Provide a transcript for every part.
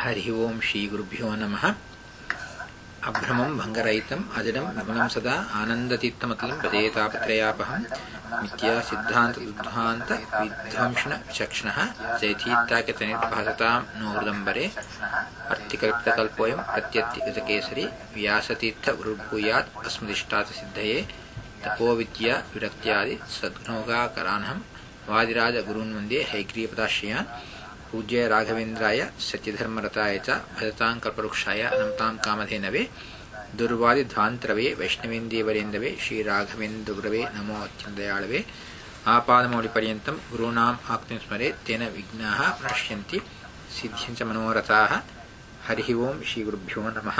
हरिः ओं श्रीगुरुभ्यो नमः अभ्रमं भङ्गरहितम् अजडं विमलं सदा आनन्दतीर्थमतलं पदेतापत्रयापहं मिथ्या सिद्धान्तदुद्धान्त विध्वंसनविचक्षणः जयतीर्थाख्यतनिर्भासतां नोहृदम्बरे अर्थिकल्पितकल्पोऽयं प्रत्यत्यगतकेसरी व्यासतीर्थगुरुर्भूयात् अस्मदिष्टातसिद्धये तपोविद्या विरक्त्यादि सद्गुणोगाकरानहं वादिराजगुरून् वन्दे हैग्रीयपदाश्रयान् पूज्य राघवेन्द्राय सत्यधर्मरताय च भजतां कल्पवृक्षाय नमतां कामधेनवे दुर्वादिध्वान्तरवे वैष्णवेन्दीवरेन्दवे श्रीराघवेन्द्रगुरवे नमो अत्यन्तदयाळवे आपादमौलिपर्यन्तं गुरूणाम् आक्तिं स्मरे तेन विघ्नाः नश्यन्ति सिद्ध्यञ्च मनोरथाः ಹರಿ ಓಂ ಶ್ರೀ ಗುರುಭ್ಯೋ ನಮಃ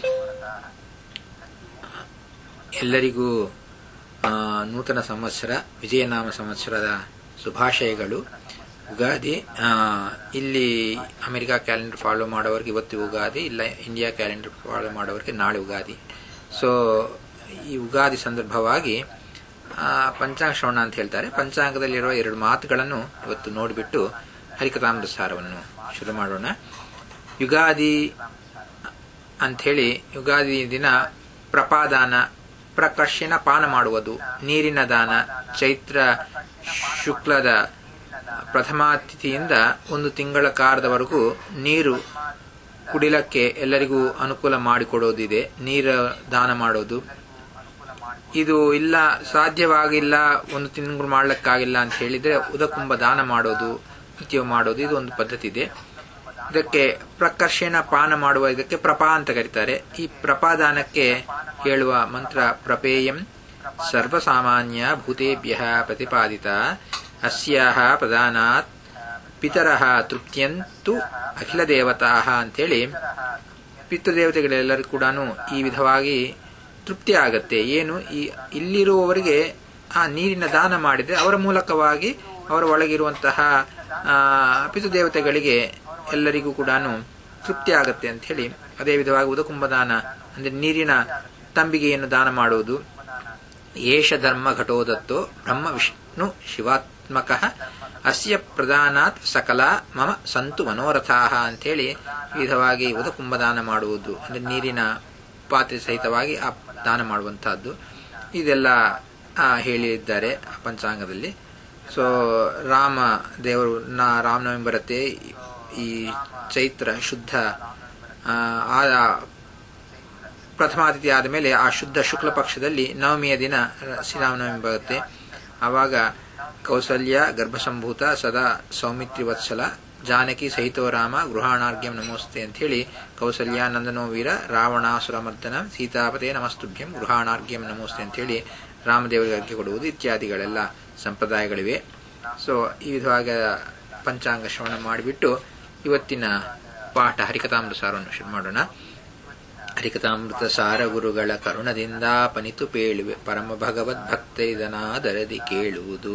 ಎಲ್ಲರಿಗೂ ನೂತನ ಸಂವತ್ಸರ ವಿಜಯನಾಮ ಸಂವತ್ಸರದ ಶುಭಾಶಯಗಳು ಉಗಾದಿ ಇಲ್ಲಿ ಅಮೆರಿಕಾ ಕ್ಯಾಲೆಂಡರ್ ಫಾಲೋ ಮಾಡೋರಿಗೆ ಇವತ್ತು ಉಗಾದಿ ಇಲ್ಲ ಇಂಡಿಯಾ ಕ್ಯಾಲೆಂಡರ್ ಫಾಲೋ ಮಾಡೋರಿಗೆ ನಾಳೆ ಉಗಾದಿ ಸೊ ಈ ಉಗಾದಿ ಸಂದರ್ಭವಾಗಿ ಪಂಚಾಂಗ ಶ್ರವಣ ಅಂತ ಹೇಳ್ತಾರೆ ಪಂಚಾಂಗದಲ್ಲಿರುವ ಎರಡು ಮಾತುಗಳನ್ನು ಇವತ್ತು ನೋಡಿಬಿಟ್ಟು ಹರಿಕತಾಮೃತ ಸಾರವನ್ನು ಶುರು ಮಾಡೋಣ ಯುಗಾದಿ ಅಂಥೇಳಿ ಯುಗಾದಿ ದಿನ ಪ್ರಪಾದಾನ ಪ್ರಕರ್ಷಣ ಪಾನ ಮಾಡುವುದು ನೀರಿನ ದಾನ ಚೈತ್ರ ಶುಕ್ಲದ ಪ್ರಥಮಾತಿಥಿಯಿಂದ ಒಂದು ತಿಂಗಳ ಕಾಲದವರೆಗೂ ನೀರು ಕುಡಿಲಕ್ಕೆ ಎಲ್ಲರಿಗೂ ಅನುಕೂಲ ಮಾಡಿಕೊಡೋದಿದೆ ನೀರು ದಾನ ಮಾಡೋದು ಇದು ಇಲ್ಲ ಸಾಧ್ಯವಾಗಿಲ್ಲ ಒಂದು ತಿಂಗಳು ಮಾಡ್ಲಿಕ್ಕಾಗಿಲ್ಲ ಅಂತ ಹೇಳಿದ್ರೆ ಉದಕುಂಭ ದಾನ ಮಾಡೋದು ನಿತ್ಯ ಮಾಡೋದು ಇದು ಒಂದು ಪದ್ಧತಿ ಇದೆ ಇದಕ್ಕೆ ಪ್ರಕರ್ಷಣ ಪಾನ ಮಾಡುವ ಇದಕ್ಕೆ ಪ್ರಪಾ ಅಂತ ಕರೀತಾರೆ ಈ ಪ್ರಪಾದಾನಕ್ಕೆ ಹೇಳುವ ಮಂತ್ರ ಪ್ರಪೇಯಂ ಸರ್ವಸಾಮಾನ್ಯ ಭೂತೇಭ್ಯ ಪ್ರತಿಪಾದಿತ ಅಸ್ಯಾಹ ಪ್ರಧಾನಾತ್ ಪಿತರಹ ತೃಪ್ತಿಯಂತು ಅಖಿಲ ದೇವತಾ ಅಂತೇಳಿ ಪಿತೃದೇವತೆಗಳೆಲ್ಲರೂ ಕೂಡ ಈ ವಿಧವಾಗಿ ತೃಪ್ತಿ ಆಗತ್ತೆ ಏನು ಈ ಇಲ್ಲಿರುವವರಿಗೆ ಆ ನೀರಿನ ದಾನ ಮಾಡಿದ್ರೆ ಅವರ ಮೂಲಕವಾಗಿ ಅವರ ಒಳಗಿರುವಂತಹ ಪಿತೃದೇವತೆಗಳಿಗೆ ಎಲ್ಲರಿಗೂ ಕೂಡ ತೃಪ್ತಿ ಆಗತ್ತೆ ಅಂತ ಹೇಳಿ ಅದೇ ವಿಧವಾಗಿ ಉದಕುಂಭದಾನ ಅಂದ್ರೆ ನೀರಿನ ತಂಬಿಗೆಯನ್ನು ದಾನ ಮಾಡುವುದು ಏಷ ಧರ್ಮ ಘಟೋದತ್ತೋ ಬ್ರಹ್ಮ ವಿಷ್ಣು ಶಿವಾತ್ಮಕ ಅಸ್ಯ ಪ್ರಧಾನಾತ್ ಸಕಲ ಮಮ ಸಂತು ಮನೋರಥಾ ಅಂತೇಳಿ ವಿಧವಾಗಿ ಉದಕುಂಭದಾನ ಮಾಡುವುದು ಅಂದ್ರೆ ನೀರಿನ ಪಾತ್ರೆ ಸಹಿತವಾಗಿ ಆ ದಾನ ಮಾಡುವಂತಹದ್ದು ಇದೆಲ್ಲ ಹೇಳಿದ್ದಾರೆ ಪಂಚಾಂಗದಲ್ಲಿ ಸೊ ರಾಮ ದೇವರು ನಾ ರಾಮನವಮಿ ಬರುತ್ತೆ ಈ ಚೈತ್ರ ಶುದ್ಧ ಆ ಪ್ರಥಮಾತಿಥಿ ಆದ ಮೇಲೆ ಆ ಶುದ್ಧ ಶುಕ್ಲ ಪಕ್ಷದಲ್ಲಿ ನವಮಿಯ ದಿನ ಶ್ರೀರಾಮನವಮಿ ಬರುತ್ತೆ ಆವಾಗ ಕೌಸಲ್ಯ ಗರ್ಭಸಂಭೂತ ಸದಾ ಸೌಮಿತ್ರಿ ವತ್ಸಲ ಜಾನಕಿ ಸಹಿತೋ ರಾಮ ಗೃಹಾಣಾರ್ಘ್ಯಂ ನಮೋಸ್ತೆ ಅಂತ ಹೇಳಿ ಕೌಸಲ್ಯ ನಂದನೋ ವೀರ ರಾವಣಾಸುರ ಮರ್ದನ ಸೀತಾಪತೆ ನಮಸ್ತುಭ್ಯಂ ಗೃಹಾಣಾರ್ಘ್ಯಂ ನಮೋಸ್ತೆ ಅಂತ ಹೇಳಿ ರಾಮದೇವರಿಗೆ ಅರ್ಘ್ಯ ಕೊಡುವುದು ಇತ್ಯಾದಿಗಳೆಲ್ಲ ಸಂಪ್ರದಾಯಗಳಿವೆ ಸೊ ಈ ವಿಧವಾಗಿ ಪಂಚಾಂಗ ಶ್ರವಣ ಮಾಡಿಬಿಟ್ಟು ಇವತ್ತಿನ ಪಾಠ ಹರಿಕತಾಮೃತ ಸಾರವನ್ನು ಶುರು ಮಾಡೋಣ ಹರಿಕತಾಮೃತ ಸಾರ ಗುರುಗಳ ಕರುಣದಿಂದ ಪನಿತು ಪೇಳುವೆ ಪರಮ ಭಗವದ್ ಭಕ್ತ ಇದನಾದರದಿ ಕೇಳುವುದು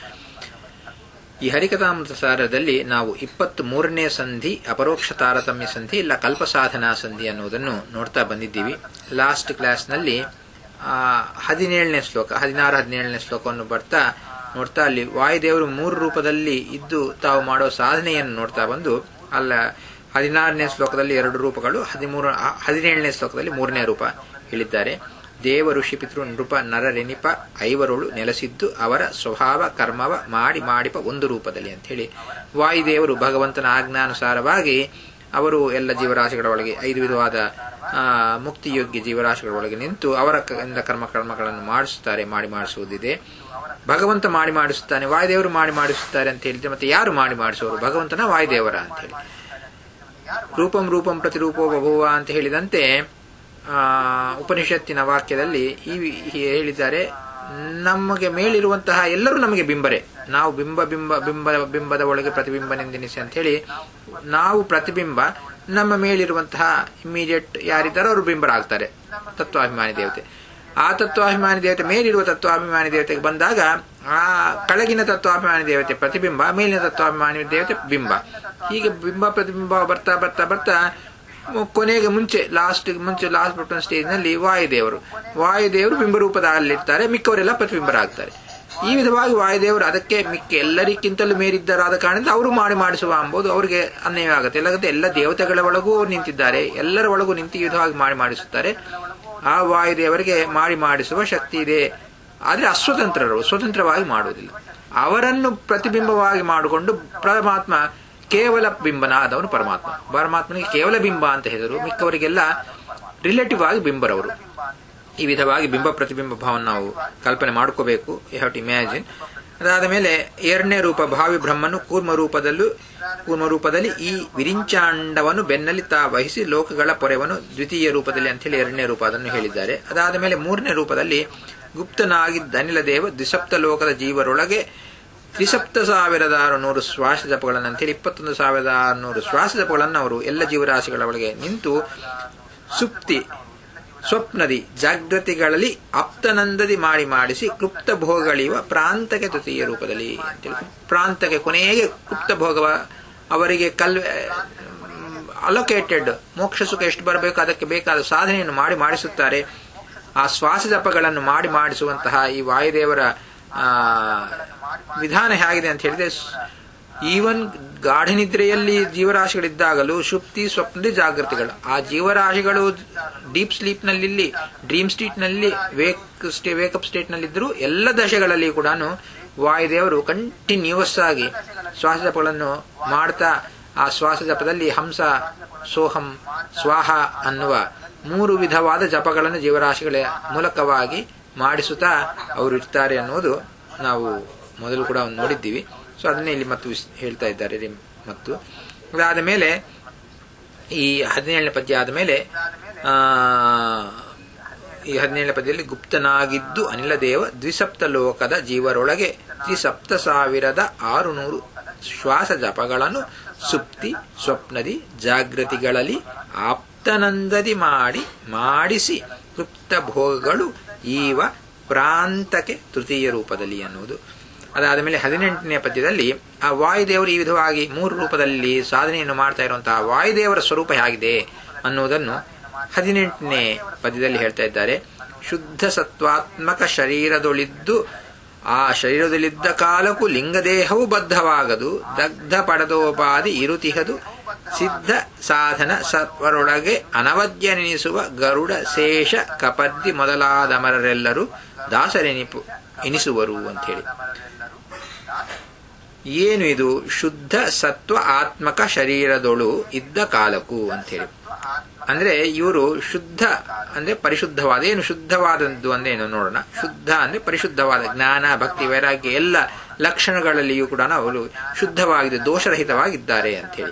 ಈ ಹರಿಕತಾಮೃತ ಸಾರದಲ್ಲಿ ನಾವು ಇಪ್ಪತ್ತ್ ಮೂರನೇ ಸಂಧಿ ಅಪರೋಕ್ಷ ತಾರತಮ್ಯ ಸಂಧಿ ಇಲ್ಲ ಕಲ್ಪಸಾಧನಾ ಸಂಧಿ ಅನ್ನುವುದನ್ನು ನೋಡ್ತಾ ಬಂದಿದ್ದೀವಿ ಲಾಸ್ಟ್ ಕ್ಲಾಸ್ನಲ್ಲಿ ಹದಿನೇಳನೇ ಶ್ಲೋಕ ಹದಿನಾರು ಹದಿನೇಳನೇ ಶ್ಲೋಕವನ್ನು ಬರ್ತಾ ನೋಡ್ತಾ ಅಲ್ಲಿ ವಾಯುದೇವರು ಮೂರು ರೂಪದಲ್ಲಿ ಇದ್ದು ತಾವು ಮಾಡೋ ಸಾಧನೆಯನ್ನು ನೋಡ್ತಾ ಬಂದು ಅಲ್ಲ ಹದಿನಾರನೇ ಶ್ಲೋಕದಲ್ಲಿ ಎರಡು ರೂಪಗಳು ಹದಿಮೂರು ಹದಿನೇಳನೇ ಶ್ಲೋಕದಲ್ಲಿ ಮೂರನೇ ರೂಪ ಹೇಳಿದ್ದಾರೆ ದೇವ ಋಷಿ ಪಿತೃ ನೃಪ ನರರೆನಿಪ ಐವರುಳು ನೆಲೆಸಿದ್ದು ಅವರ ಸ್ವಭಾವ ಕರ್ಮವ ಮಾಡಿ ಮಾಡಿಪ ಒಂದು ರೂಪದಲ್ಲಿ ಅಂತ ಹೇಳಿ ವಾಯುದೇವರು ಭಗವಂತನ ಆಜ್ಞಾನುಸಾರವಾಗಿ ಅವರು ಎಲ್ಲ ಜೀವರಾಶಿಗಳ ಒಳಗೆ ಐದು ವಿಧವಾದ ಮುಕ್ತಿಯೋಗ್ಯ ಜೀವರಾಶಿಗಳ ಒಳಗೆ ನಿಂತು ಅವರ ಕರ್ಮ ಕರ್ಮಗಳನ್ನು ಮಾಡಿಸುತ್ತಾರೆ ಮಾಡಿ ಮಾಡಿಸುವುದಿದೆ ಭಗವಂತ ಮಾಡಿ ಮಾಡಿಸುತ್ತಾನೆ ವಾಯುದೇವರು ಮಾಡಿ ಮಾಡಿಸುತ್ತಾರೆ ಅಂತ ಹೇಳಿದ್ರೆ ಮತ್ತೆ ಯಾರು ಮಾಡಿ ಮಾಡಿಸುವರು ಭಗವಂತನ ವಾಯುದೇವರ ಅಂತ ಹೇಳಿ ರೂಪಂ ರೂಪಂ ಪ್ರತಿರೂಪೋ ಬಭುವ ಅಂತ ಹೇಳಿದಂತೆ ಉಪನಿಷತ್ತಿನ ವಾಕ್ಯದಲ್ಲಿ ಈ ಹೇಳಿದ್ದಾರೆ ನಮಗೆ ಮೇಲಿರುವಂತಹ ಎಲ್ಲರೂ ನಮಗೆ ಬಿಂಬರೇ ನಾವು ಬಿಂಬ ಬಿಂಬ ಬಿಂಬ ಬಿಂಬದ ಒಳಗೆ ಪ್ರತಿಬಿಂಬನೆಂದೆನಿಸಿ ಅಂತ ಹೇಳಿ ನಾವು ಪ್ರತಿಬಿಂಬ ನಮ್ಮ ಮೇಲಿರುವಂತಹ ಇಮಿಡಿಯೇಟ್ ಯಾರಿದ್ದಾರೋ ಅವರು ಬಿಂಬರಾಗ್ತಾರೆ ತತ್ವಾಭಿಮಾನಿ ದೇವತೆ ಆ ತತ್ವಾಭಿಮಾನಿ ದೇವತೆ ಮೇಲಿರುವ ತತ್ವಾಭಿಮಾನಿ ದೇವತೆಗೆ ಬಂದಾಗ ಆ ಕೆಳಗಿನ ತತ್ವಾಭಿಮಾನಿ ದೇವತೆ ಪ್ರತಿಬಿಂಬ ಮೇಲಿನ ತತ್ವಾಭಿಮಾನಿ ದೇವತೆ ಬಿಂಬ ಹೀಗೆ ಬಿಂಬ ಪ್ರತಿಬಿಂಬ ಬರ್ತಾ ಬರ್ತಾ ಬರ್ತಾ ಕೊನೆಗೆ ಮುಂಚೆ ಲಾಸ್ಟ್ ಮುಂಚೆ ಲಾಸ್ಟ್ ಬಟನ್ ಸ್ಟೇಜ್ ನಲ್ಲಿ ವಾಯುದೇವರು ವಾಯುದೇವರು ಬಿಂಬರೂಪದಲ್ಲಿರ್ತಾರೆ ಮಿಕ್ಕವರೆಲ್ಲ ಪ್ರತಿಬಿಂಬರಾಗ್ತಾರೆ ಈ ವಿಧವಾಗಿ ವಾಯುದೇವರು ಅದಕ್ಕೆ ಮಿಕ್ಕ ಎಲ್ಲರಿಗಿಂತಲೂ ಮೇರಿದ್ದರಾದ ಕಾರಣದಿಂದ ಅವರು ಮಾಡಿ ಮಾಡಿಸುವ ಎಂಬುದು ಅವರಿಗೆ ಅನ್ಯಾಯ ಆಗುತ್ತೆ ಇಲ್ಲದಂತೆ ಎಲ್ಲ ದೇವತೆಗಳ ಒಳಗೂ ಅವರು ನಿಂತಿದ್ದಾರೆ ಎಲ್ಲರ ಒಳಗೂ ನಿಂತು ಈ ವಿಧವಾಗಿ ಮಾಡಿ ಮಾಡಿಸುತ್ತಾರೆ ಆ ವಾಯುದೇವರಿಗೆ ಮಾಡಿ ಮಾಡಿಸುವ ಶಕ್ತಿ ಇದೆ ಆದರೆ ಅಸ್ವತಂತ್ರರು ಸ್ವತಂತ್ರವಾಗಿ ಮಾಡುವುದಿಲ್ಲ ಅವರನ್ನು ಪ್ರತಿಬಿಂಬವಾಗಿ ಮಾಡಿಕೊಂಡು ಪರಮಾತ್ಮ ಕೇವಲ ಬಿಂಬನಾದವನು ಪರಮಾತ್ಮ ಪರಮಾತ್ಮನಿಗೆ ಕೇವಲ ಬಿಂಬ ಅಂತ ಹೇಳಿದರು ಮಿಕ್ಕವರಿಗೆಲ್ಲ ರಿಲೇಟಿವ್ ಆಗಿ ಬಿಂಬರವರು ಈ ವಿಧವಾಗಿ ಬಿಂಬ ಪ್ರತಿಬಿಂಬ ಭಾವನ ನಾವು ಕಲ್ಪನೆ ಮಾಡ್ಕೋಬೇಕು ಯು ಹ್ಯಾವ್ ಟು ಇಮ್ಯಾಜಿನ್ ಅದಾದ ಮೇಲೆ ಎರಡನೇ ರೂಪ ಭಾವಿ ಬ್ರಹ್ಮನು ಕೂರ್ಮ ರೂಪದಲ್ಲೂ ಕೂರ್ಮ ರೂಪದಲ್ಲಿ ಈ ವಿರಿಂಚಾಂಡವನ್ನು ಬೆನ್ನಲ್ಲಿ ತಾ ವಹಿಸಿ ಲೋಕಗಳ ಪೊರೆವನು ದ್ವಿತೀಯ ರೂಪದಲ್ಲಿ ಅಂತ ಹೇಳಿ ಎರಡನೇ ರೂಪ ಅದನ್ನು ಹೇಳಿದ್ದಾರೆ ಅದಾದ ಮೇಲೆ ಮೂರನೇ ರೂಪದಲ್ಲಿ ಗುಪ್ತನಾಗಿದ್ದ ಅನಿಲ ದೇವ ದ್ವಿಸಪ್ತ ಲೋಕದ ಜೀವರೊಳಗೆ ತ್ರಿಸಪ್ತ ಸಾವಿರದ ಆರುನೂರು ಶ್ವಾಸ ಜಪಗಳನ್ನು ಅಂತೇಳಿ ಇಪ್ಪತ್ತೊಂದು ಸಾವಿರದ ಆರುನೂರು ಶ್ವಾಸ ಜಪಗಳನ್ನು ಅವರು ಎಲ್ಲ ಜೀವರಾಶಿಗಳ ಒಳಗೆ ನಿಂತು ಸುಪ್ತಿ ಸ್ವಪ್ನದಿ ಜಾಗೃತಿಗಳಲ್ಲಿ ಆಪ್ತನಂದದಿ ಮಾಡಿ ಮಾಡಿಸಿ ಕ್ಲುಪ್ತ ಭೋಗಗಳಿವ ಪ್ರಾಂತಕ್ಕೆ ತೃತೀಯ ರೂಪದಲ್ಲಿ ಅಂತೇಳಿ ಪ್ರಾಂತಕ್ಕೆ ಕೊನೆಗೆ ಕ್ಲುಪ್ತ ಭೋಗವ ಅವರಿಗೆ ಕಲ್ ಅಲೊಕೇಟೆಡ್ ಮೋಕ್ಷ ಸುಖ ಎಷ್ಟು ಬರಬೇಕು ಅದಕ್ಕೆ ಬೇಕಾದ ಸಾಧನೆಯನ್ನು ಮಾಡಿ ಮಾಡಿಸುತ್ತಾರೆ ಆ ಶ್ವಾಸ ಜಪಗಳನ್ನು ಮಾಡಿ ಮಾಡಿಸುವಂತಹ ಈ ವಾಯುದೇವರ ಆ ವಿಧಾನ ಹೇಗಿದೆ ಅಂತ ಹೇಳಿದ್ರೆ ಈವನ್ ಗಾಢನಿದ್ರೆಯಲ್ಲಿ ಜೀವರಾಶಿಗಳಿದ್ದಾಗಲೂ ಶುಪ್ತಿ ಸ್ವಪ್ನದಿ ಜಾಗೃತಿಗಳು ಆ ಜೀವರಾಶಿಗಳು ಡೀಪ್ ಸ್ಲೀಪ್ ನಲ್ಲಿ ಡ್ರೀಮ್ ಸ್ಟೇಟ್ ನಲ್ಲಿ ವೇಕ್ ಸ್ಟೇ ವೇಕಪ್ ಸ್ಟೇಟ್ ನಲ್ಲಿದ್ದರೂ ಎಲ್ಲ ದಶೆಗಳಲ್ಲಿ ಕೂಡ ವಾಯುದೇವರು ಕಂಟಿನ್ಯೂಸ್ ಆಗಿ ಶ್ವಾಸ ಜಪಗಳನ್ನು ಮಾಡ್ತಾ ಆ ಶ್ವಾಸ ಜಪದಲ್ಲಿ ಹಂಸ ಸೋಹಂ ಸ್ವಾಹ ಅನ್ನುವ ಮೂರು ವಿಧವಾದ ಜಪಗಳನ್ನು ಜೀವರಾಶಿಗಳ ಮೂಲಕವಾಗಿ ಮಾಡಿಸುತ್ತಾ ಅವರು ಇರ್ತಾರೆ ಅನ್ನೋದು ನಾವು ಮೊದಲು ಕೂಡ ನೋಡಿದ್ದೀವಿ ಸೊ ಅದನ್ನೇ ಇಲ್ಲಿ ಮತ್ತು ಹೇಳ್ತಾ ಇದ್ದಾರೆ ಮತ್ತು ಅದಾದ ಮೇಲೆ ಈ ಹದಿನೇಳನೇ ಪದ್ಯ ಆದ ಮೇಲೆ ಆ ಈ ಹದಿನೇಳನೇ ಪದ್ಯದಲ್ಲಿ ಗುಪ್ತನಾಗಿದ್ದು ಅನಿಲ ದೇವ ದ್ವಿಸಪ್ತ ಲೋಕದ ಜೀವರೊಳಗೆ ತ್ರಿಸಪ್ತ ಸಾವಿರದ ಆರುನೂರು ಶ್ವಾಸ ಜಪಗಳನ್ನು ಸುಪ್ತಿ ಸ್ವಪ್ನದಿ ಜಾಗೃತಿಗಳಲ್ಲಿ ಆಪ್ತನಂದದಿ ಮಾಡಿ ಮಾಡಿಸಿ ಕ್ಲುಪ್ತ ಭೋಗಗಳು ಈವ ಪ್ರಾಂತಕ್ಕೆ ತೃತೀಯ ರೂಪದಲ್ಲಿ ಅನ್ನುವುದು ಅದಾದ ಮೇಲೆ ಹದಿನೆಂಟನೇ ಪದ್ಯದಲ್ಲಿ ಆ ವಾಯುದೇವರು ಈ ವಿಧವಾಗಿ ಮೂರು ರೂಪದಲ್ಲಿ ಸಾಧನೆಯನ್ನು ಮಾಡ್ತಾ ಇರುವಂತಹ ವಾಯುದೇವರ ಸ್ವರೂಪ ಹೇಗಿದೆ ಅನ್ನುವುದನ್ನು ಹದಿನೆಂಟನೇ ಪದ್ಯದಲ್ಲಿ ಹೇಳ್ತಾ ಇದ್ದಾರೆ ಶುದ್ಧ ಸತ್ವಾತ್ಮಕ ಶರೀರದೊಳಿದ್ದು ಆ ಶರೀರದಲ್ಲಿದ್ದ ಕಾಲಕ್ಕೂ ಲಿಂಗದೇಹವು ಬದ್ಧವಾಗದು ದಗ್ಧ ಪಡೆದೋಪಾದಿ ಇರುತಿಹದು ಸಿದ್ಧ ಸಾಧನ ಸತ್ವರೊಳಗೆ ಅನವದ್ಯನೆನಿಸುವ ಗರುಡ ಶೇಷ ಕಪದ್ದಿ ಮೊದಲಾದಮರರೆಲ್ಲರೂ ದಾಸರೆನಿಪು ಎನಿಸುವರು ಅಂಥೇಳಿ ಏನು ಇದು ಶುದ್ಧ ಸತ್ವ ಆತ್ಮಕ ಶರೀರದೊಳು ಇದ್ದ ಕಾಲಕ್ಕೂ ಅಂತೇಳಿ ಅಂದ್ರೆ ಇವರು ಶುದ್ಧ ಅಂದ್ರೆ ಪರಿಶುದ್ಧವಾದ ಏನು ಶುದ್ಧವಾದದ್ದು ಅಂದೇನು ನೋಡೋಣ ಶುದ್ಧ ಅಂದ್ರೆ ಪರಿಶುದ್ಧವಾದ ಜ್ಞಾನ ಭಕ್ತಿ ವೈರಾಗ್ಯ ಎಲ್ಲ ಲಕ್ಷಣಗಳಲ್ಲಿಯೂ ಕೂಡ ಅವರು ಶುದ್ಧವಾಗಿದೆ ದೋಷರಹಿತವಾಗಿದ್ದಾರೆ ಅಂತೇಳಿ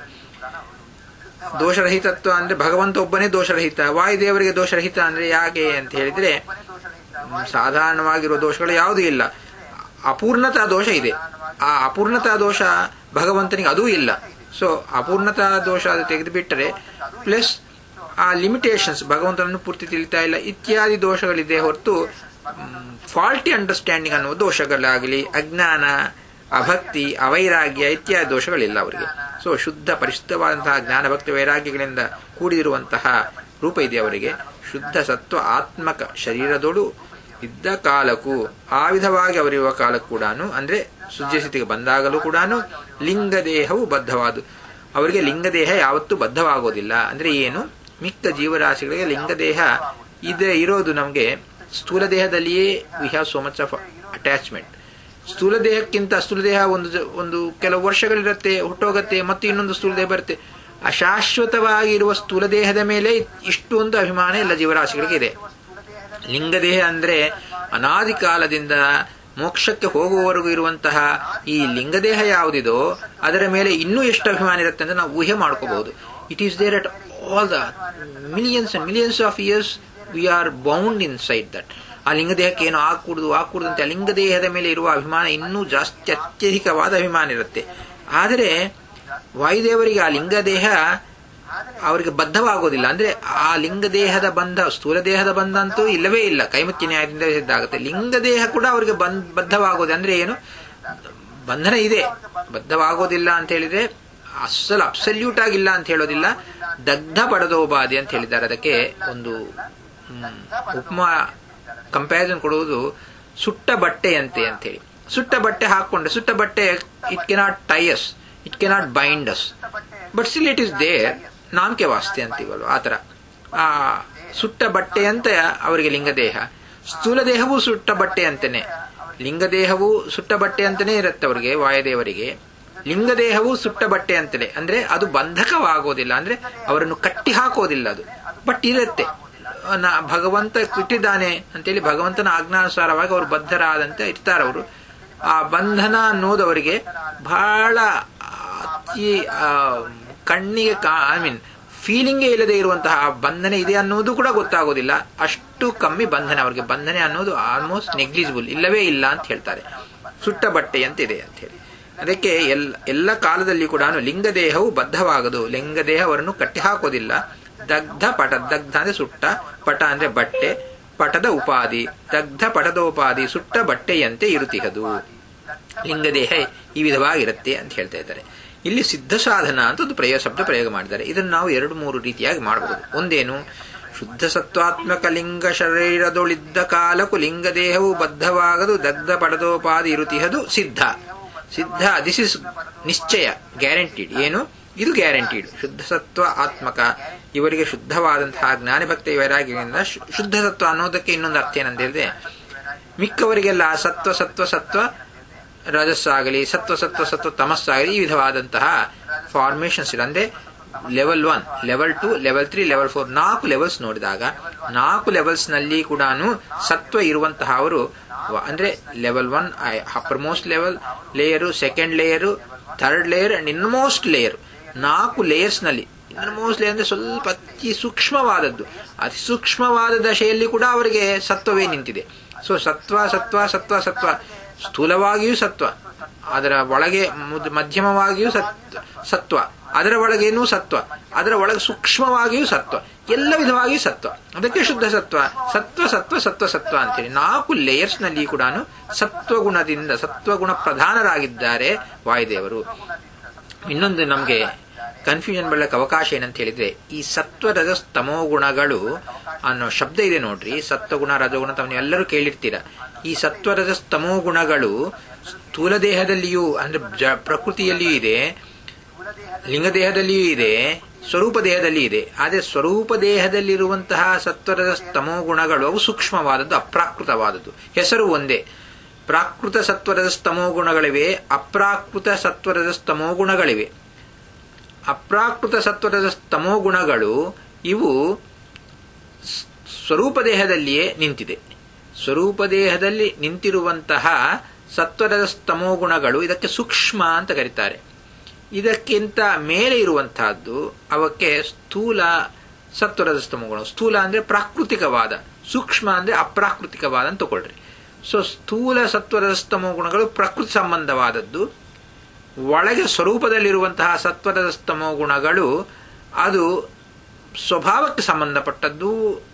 ದೋಷರಹಿತತ್ವ ಅಂದ್ರೆ ಭಗವಂತ ಒಬ್ಬನೇ ದೋಷರಹಿತ ವಾಯುದೇವರಿಗೆ ದೋಷರಹಿತ ಅಂದ್ರೆ ಯಾಕೆ ಅಂತ ಹೇಳಿದ್ರೆ ಸಾಧಾರಣವಾಗಿರುವ ದೋಷಗಳು ಯಾವುದೂ ಇಲ್ಲ ಅಪೂರ್ಣತಾ ದೋಷ ಇದೆ ಆ ಅಪೂರ್ಣತಾ ದೋಷ ಭಗವಂತನಿಗೆ ಅದೂ ಇಲ್ಲ ಸೊ ಅಪೂರ್ಣತಾ ದೋಷ ಅದು ತೆಗೆದುಬಿಟ್ಟರೆ ಪ್ಲಸ್ ಆ ಲಿಮಿಟೇಷನ್ಸ್ ಭಗವಂತನನ್ನು ಪೂರ್ತಿ ತಿಳಿತಾ ಇಲ್ಲ ಇತ್ಯಾದಿ ದೋಷಗಳಿದೆ ಹೊರತು ಫಾಲ್ಟಿ ಅಂಡರ್ಸ್ಟ್ಯಾಂಡಿಂಗ್ ಅನ್ನುವ ದೋಷಗಳಾಗಲಿ ಅಜ್ಞಾನ ಅಭಕ್ತಿ ಅವೈರಾಗ್ಯ ಇತ್ಯಾದಿ ದೋಷಗಳಿಲ್ಲ ಅವರಿಗೆ ಸೊ ಶುದ್ಧ ಪರಿಶುದ್ಧವಾದಂತಹ ಜ್ಞಾನ ಭಕ್ತಿ ವೈರಾಗ್ಯಗಳಿಂದ ಕೂಡಿರುವಂತಹ ರೂಪ ಇದೆ ಅವರಿಗೆ ಶುದ್ಧ ಸತ್ವ ಆತ್ಮಕ ಶರೀರದೋಡು ಇದ್ದ ಕಾಲಕ್ಕೂ ಆ ವಿಧವಾಗಿ ಅವರಿರುವ ಕಾಲಕ್ಕೂ ಕೂಡ ಅಂದ್ರೆ ಸ್ಥಿತಿಗೆ ಬಂದಾಗಲೂ ಕೂಡ ಲಿಂಗದೇಹವು ಬದ್ಧವಾದು ಅವರಿಗೆ ಲಿಂಗದೇಹ ಯಾವತ್ತೂ ಬದ್ಧವಾಗೋದಿಲ್ಲ ಅಂದ್ರೆ ಏನು ಮಿಕ್ಕ ಜೀವರಾಶಿಗಳಿಗೆ ಲಿಂಗದೇಹ ಇದೆ ಇರೋದು ನಮಗೆ ಸ್ಥೂಲ ದೇಹದಲ್ಲಿಯೇ we have so much of attachment ಸ್ಥೂಲ ದೇಹಕ್ಕಿಂತ ಸ್ಥೂಲ ದೇಹ ಒಂದು ಒಂದು ಕೆಲವು ವರ್ಷಗಳಿರುತ್ತೆ ಹುಟ್ಟೋಗತ್ತೆ ಮತ್ತು ಇನ್ನೊಂದು ಸ್ಥೂಲ ದೇಹ ಬರುತ್ತೆ ಅಶಾಶ್ವತವಾಗಿ ಇರುವ ಸ್ಥೂಲ ದೇಹದ ಮೇಲೆ ಇಷ್ಟೊಂದು ಅಭಿಮಾನ ಎಲ್ಲ ಜೀವರಾಶಿಗಳಿಗೆ ಇದೆ ಲಿಂಗದೇಹ ಅಂದ್ರೆ ಅನಾದಿ ಕಾಲದಿಂದ ಮೋಕ್ಷಕ್ಕೆ ಹೋಗುವವರೆಗೂ ಇರುವಂತಹ ಈ ಲಿಂಗದೇಹ ಯಾವುದಿದೋ ಅದರ ಮೇಲೆ ಇನ್ನೂ ಎಷ್ಟು ಅಭಿಮಾನ ಇರುತ್ತೆ ಅಂತ ನಾವು ಊಹೆ ಮಾಡ್ಕೋಬಹುದು it is there at all the millions and millions of years we are bound inside that ಆ ಲಿಂಗದೇಹಕ್ಕೆ ಏನು ಆಗ್ಕೂಡುದು ಆಗ್ಕೂಡುದು ಅಂತ ಲಿಂಗದೇಹದ ಮೇಲೆ ಇರುವ ಅಭಿಮಾನ ಇನ್ನೂ ಜಾಸ್ತಿ ಅತ್ಯಧಿಕವಾದ ಅಭಿಮಾನ ಇರುತ್ತೆ ಆದರೆ ವಾಯುದೇವರಿಗೆ ಆ ಲಿಂಗದೇಹ ಅವರಿಗೆ ಬದ್ಧವಾಗೋದಿಲ್ಲ ಅಂದ್ರೆ ಆ ಲಿಂಗದೇಹದ ಬಂಧ ಸ್ಥೂಲ ದೇಹದ ಬಂಧ ಅಂತೂ ಇಲ್ಲವೇ ಇಲ್ಲ ಕೈಮುಖ್ಯ ನ್ಯಾಯದಿಂದ ಸಿದ್ಧಾಗುತ್ತೆ ಲಿಂಗದೇಹ ಕೂಡ ಅವರಿಗೆ ಬಂದ್ ಬದ್ಧವಾಗೋದು ಅಂದ್ರೆ ಏನು ಬಂಧನ ಇದೆ ಬದ್ಧವಾಗೋದಿಲ್ಲ ಅಂತ ಹೇಳಿದ್ರೆ ಅಸಲ್ ಅಬ್ಸಲ್ಯೂಟ್ ಆಗಿಲ್ಲ ಅಂತ ಹೇಳೋದಿಲ್ಲ ದಗ್ಧ ಪಡೆದೋಪಾದಿ ಅಂತ ಹೇಳಿದ್ದಾರೆ ಅದಕ್ಕೆ ಒಂದು ಉಪಮಾ ಕಂಪ್ಯಾರಿಸನ್ ಕೊಡುವುದು ಸುಟ್ಟ ಬಟ್ಟೆಯಂತೆ ಅಂತೇಳಿ ಸುಟ್ಟ ಬಟ್ಟೆ ಹಾಕೊಂಡ್ರೆ ಸುಟ್ಟ ಬಟ್ಟೆ it cannot tie us it cannot bind us but still it is there ನಾಮಕೆ ವಾಸ್ತೆ ಅಂತೀವಲ್ವ ಆತರ ಆ ಸುಟ್ಟ ಬಟ್ಟೆ ಅಂತ ಅವರಿಗೆ ಲಿಂಗದೇಹ ಸ್ಥೂಲ ದೇಹವೂ ಸುಟ್ಟ ಬಟ್ಟೆ ಅಂತಾನೆ ಲಿಂಗದೇಹವು ಸುಟ್ಟ ಬಟ್ಟೆ ಅಂತಾನೆ ಇರುತ್ತೆ ಅವರಿಗೆ ವಾಯುದೇವರಿಗೆ ಲಿಂಗದೇಹವು ಸುಟ್ಟ ಬಟ್ಟೆ ಅಂತಲೇ ಅಂದ್ರೆ ಅದು ಬಂಧಕವಾಗೋದಿಲ್ಲ ಅಂದ್ರೆ ಅವರನ್ನು ಕಟ್ಟಿ ಹಾಕೋದಿಲ್ಲ ಅದು ಬಟ್ ಇರುತ್ತೆ ನ- ಭಗವಂತ ಇಟ್ಟಿದ್ದಾನೆ ಅಂತೇಳಿ ಭಗವಂತನ ಆಜ್ಞಾನುಸಾರವಾಗಿ ಅವರು ಬದ್ಧರಾದಂತೆ ಇರ್ತಾರೆ ಅವರು ಆ ಬಂಧನ ಅನ್ನೋದು ಅವರಿಗೆ ಬಹಳ ಅತಿ ಆ, ಕಣ್ಣಿಗೆ ಐ ಮೀನ್ ಫೀಲಿಂಗೇ ಇಲ್ಲದೆ ಇರುವಂತಹ ಬಂಧನೆ ಇದೆ ಅನ್ನೋದು ಕೂಡ ಗೊತ್ತಾಗೋದಿಲ್ಲ ಅಷ್ಟು ಕಮ್ಮಿ ಬಂಧನ ಅವರಿಗೆ ಬಂಧನೆ ಅನ್ನೋದು ಆಲ್ಮೋಸ್ಟ್ ನೆಗ್ಲಿಜಿಬಲ್ ಇಲ್ಲವೇ ಇಲ್ಲ ಅಂತ ಹೇಳ್ತಾರೆ ಸುಟ್ಟ ಬಟ್ಟೆ ಅಂತ ಇದೆ ಅಂತ ಹೇಳಿ ಅದಕ್ಕೆ ಎಲ್ಲ ಎಲ್ಲ ಕಾಲದಲ್ಲಿ ಕೂಡ ಲಿಂಗದೇಹವು ಬದ್ಧವಾಗದು ಲಿಂಗದೇಹ ಅವರನ್ನು ಕಟ್ಟಿ ಹಾಕೋದಿಲ್ಲ ದಗ್ಧ ಪಟ ದಗ್ಧ ಅಂದ್ರೆ ಸುಟ್ಟ ಪಟ ಅಂದ್ರೆ ಬಟ್ಟೆ ಪಟದ ಉಪಾಧಿ ದಗ್ಧ ಪಟದ ಉಪಾಧಿ ಸುಟ್ಟ ಬಟ್ಟೆಯಂತೆ ಇರುತ್ತಿಹದು ಲಿಂಗದೇಹ ಈ ವಿಧವಾಗಿರುತ್ತೆ ಅಂತ ಹೇಳ್ತಾ ಇದ್ದಾರೆ ಇಲ್ಲಿ ಸಿದ್ಧ ಸಾಧನ ಅಂತ ಒಂದು ಪ್ರಯೋಗ ಶಬ್ದ ಪ್ರಯೋಗ ಮಾಡಿದ್ದಾರೆ ಇದನ್ನು ನಾವು ಎರಡು ಮೂರು ರೀತಿಯಾಗಿ ಮಾಡಬಹುದು ಒಂದೇನು ಶುದ್ಧ ಸತ್ವಾತ್ಮಕ ಲಿಂಗ ಶರೀರದೊಳಿದ್ದ ಕಾಲಕ್ಕೂ ಲಿಂಗದೇಹವು ಬದ್ಧವಾಗದು ದಗ್ಧ ಪಡದೋಪಾದಿ ಇರುತಿಹದು ಸಿದ್ಧ ಸಿದ್ಧ ದಿಸ್ ಇಸ್ ನಿಶ್ಚಯ ಗ್ಯಾರಂಟಿಡ್ ಏನು ಇದು ಗ್ಯಾರಂಟಿಡ್ ಶುದ್ಧ ಸತ್ವ ಆತ್ಮಕ ಇವರಿಗೆ ಶುದ್ಧವಾದಂತಹ ಜ್ಞಾನಭಕ್ತಿ ವೈರಾಗ್ಯದಿಂದ ಶು- ಶುದ್ಧ ಸತ್ವ ಅನ್ನೋದಕ್ಕೆ ಇನ್ನೊಂದು ಅರ್ಥ ಏನಂತ ಹೇಳಿದ್ರೆ ಮಿಕ್ಕವರಿಗೆಲ್ಲ ಸತ್ವ ಸತ್ವ ಸತ್ವ ರಜಸ್ಸಾಗಲಿ ಸತ್ವ ಸತ್ವ ಸತ್ವ ತಮಸ್ಸಾಗಲಿ ಈ ವಿಧವಾದಂತಹ ಫಾರ್ಮೇಶನ್ಸ್ ಇದೆ ಅಂದ್ರೆ level one level two level three level four ನಾಲ್ಕು ಲೆವೆಲ್ಸ್ ನೋಡಿದಾಗ ನಾಲ್ಕು ಲೆವೆಲ್ಸ್ ನಲ್ಲಿ ಕೂಡ ಸತ್ವ ಇರುವಂತಹ ಅವರು ವ- ಅಂದ್ರೆ level one uppermost level layer second layer third layer and inmost layer ನಾಲ್ಕು ಲೇಯರ್ಸ್ ನಲ್ಲಿ ಇನ್ಮೋಸ್ಟ್ ಲೇಯರ್ ಅಂದ್ರೆ ಸ್ವಲ್ಪ ಅತಿ ಸೂಕ್ಷ್ಮವಾದದ್ದು ಅತಿ ಸೂಕ್ಷ್ಮವಾದ ದಶೆಯಲ್ಲಿ ಕೂಡ ಅವರಿಗೆ ಸತ್ವವೇ ನಿಂತಿದೆ ಸೊ ಸತ್ವ ಸತ್ವ ಸತ್ವ ಸತ್ವ ಸ್ಥೂಲವಾಗಿಯೂ ಸತ್ವ ಅದರ ಒಳಗೆ ಮುದ್- ಮಧ್ಯಮವಾಗಿಯೂ ಸತ್ ಸತ್ವ ಅದರ ಒಳಗೇನೂ ಸತ್ವ ಅದರ ಒಳಗೆ ಸೂಕ್ಷ್ಮವಾಗಿಯೂ ಸತ್ವ ಎಲ್ಲ ವಿಧವಾಗಿಯೂ ಸತ್ವ ಅದಕ್ಕೆ ಶುದ್ಧ ಸತ್ವ ಸತ್ವ ಸತ್ವ ಸತ್ವ ಸತ್ವ ಅಂತೇಳಿ ನಾಲ್ಕು ಲೇಯರ್ಸ್ ನಲ್ಲಿ ಕೂಡ ಸತ್ವಗುಣದಿಂದ ಸತ್ವಗುಣ ಪ್ರಧಾನರಾಗಿದ್ದಾರೆ ವಾಯುದೇವರು ಇನ್ನೊಂದು ನಮಗೆ ಕನ್ಫ್ಯೂಷನ್ ಬರಲಿಕ್ಕೆ ಅವಕಾಶ ಏನಂತ ಹೇಳಿದ್ರೆ ಈ ಸತ್ವ ರಜ ತಮೋ ಗುಣಗಳು ಅನ್ನೋ ಶಬ್ದ ಇದೆ ನೋಡ್ರಿ ಸತ್ವಗುಣ ರಜಗುಣ ತಾವು ಎಲ್ಲರೂ ಕೇಳಿರ್ತೀರ ಈ ಸತ್ವ ರಜ ತಮೋ ಗುಣಗಳು ಸ್ಥೂಲ ದೇಹದಲ್ಲಿಯೂ ಅಂದ್ರೆ ಜ- ಪ್ರಕೃತಿಯಲ್ಲಿಯೂ ಇದೆ ಲಿಂಗ ದೇಹದಲ್ಲಿಯೂ ಇದೆ ಸ್ವರೂಪ ದೇಹದಲ್ಲಿ ಇದೆ ಆದರೆ ಸ್ವರೂಪ ದೇಹದಲ್ಲಿರುವಂತಹ ಸತ್ವರದ ತಮೋ ಗುಣಗಳು ಅವು ಸೂಕ್ಷ್ಮವಾದದ್ದು ಅಪ್ರಾಕೃತವಾದದ್ದು ಹೆಸರು ಒಂದೇ ಪ್ರಾಕೃತ ಸತ್ವರದ ಸ್ತಮೋ ಗುಣಗಳಿವೆ ಅಪ್ರಾಕೃತ ಸತ್ವರದ ಸ್ತಮೋ ಗುಣಗಳಿವೆ ಅಪ್ರಾಕೃತ ಸತ್ವರದ ಸ್ತಮೋ ಗುಣಗಳು ಇವು ಸ್- ಸ್ವರೂಪ ದೇಹದಲ್ಲಿಯೇ ನಿಂತಿದೆ ಸ್ವರೂಪ ದೇಹದಲ್ಲಿ ನಿಂತಿರುವಂತಹ ಸತ್ವರದ ಸ್ತಮೋ ಗುಣಗಳು ಇದಕ್ಕೆ ಸೂಕ್ಷ್ಮ ಅಂತ ಕರೀತಾರೆ ಇದಕ್ಕಿಂತ ಮೇಲೆ ಇರುವಂತಹದ್ದು ಅವಕ್ಕೆ ಸ್ಥೂಲ ಸತ್ವರದ ಸ್ತಮಗುಣ ಸ್ಥೂಲ ಅಂದ್ರೆ ಪ್ರಾಕೃತಿಕವಾದ ಸೂಕ್ಷ್ಮ ಅಂದ್ರೆ ಅಪ್ರಾಕೃತಿಕವಾದ ಅಂತ ತಗೊಳ್ರಿ ಸೊ ಸ್ಥೂಲ ಸತ್ವರದ ಸ್ತಮೋ ಗುಣಗಳು ಪ್ರಕೃತಿ ಸಂಬಂಧವಾದದ್ದು ಒಳಗೆ ಸ್ವರೂಪದಲ್ಲಿರುವಂತಹ ಸತ್ವದ ಸ್ತಮೋ ಗುಣಗಳು ಅದು ಸ್ವಭಾವಕ್ಕೆ ಸಂಬಂಧಪಟ್ಟದ್ದು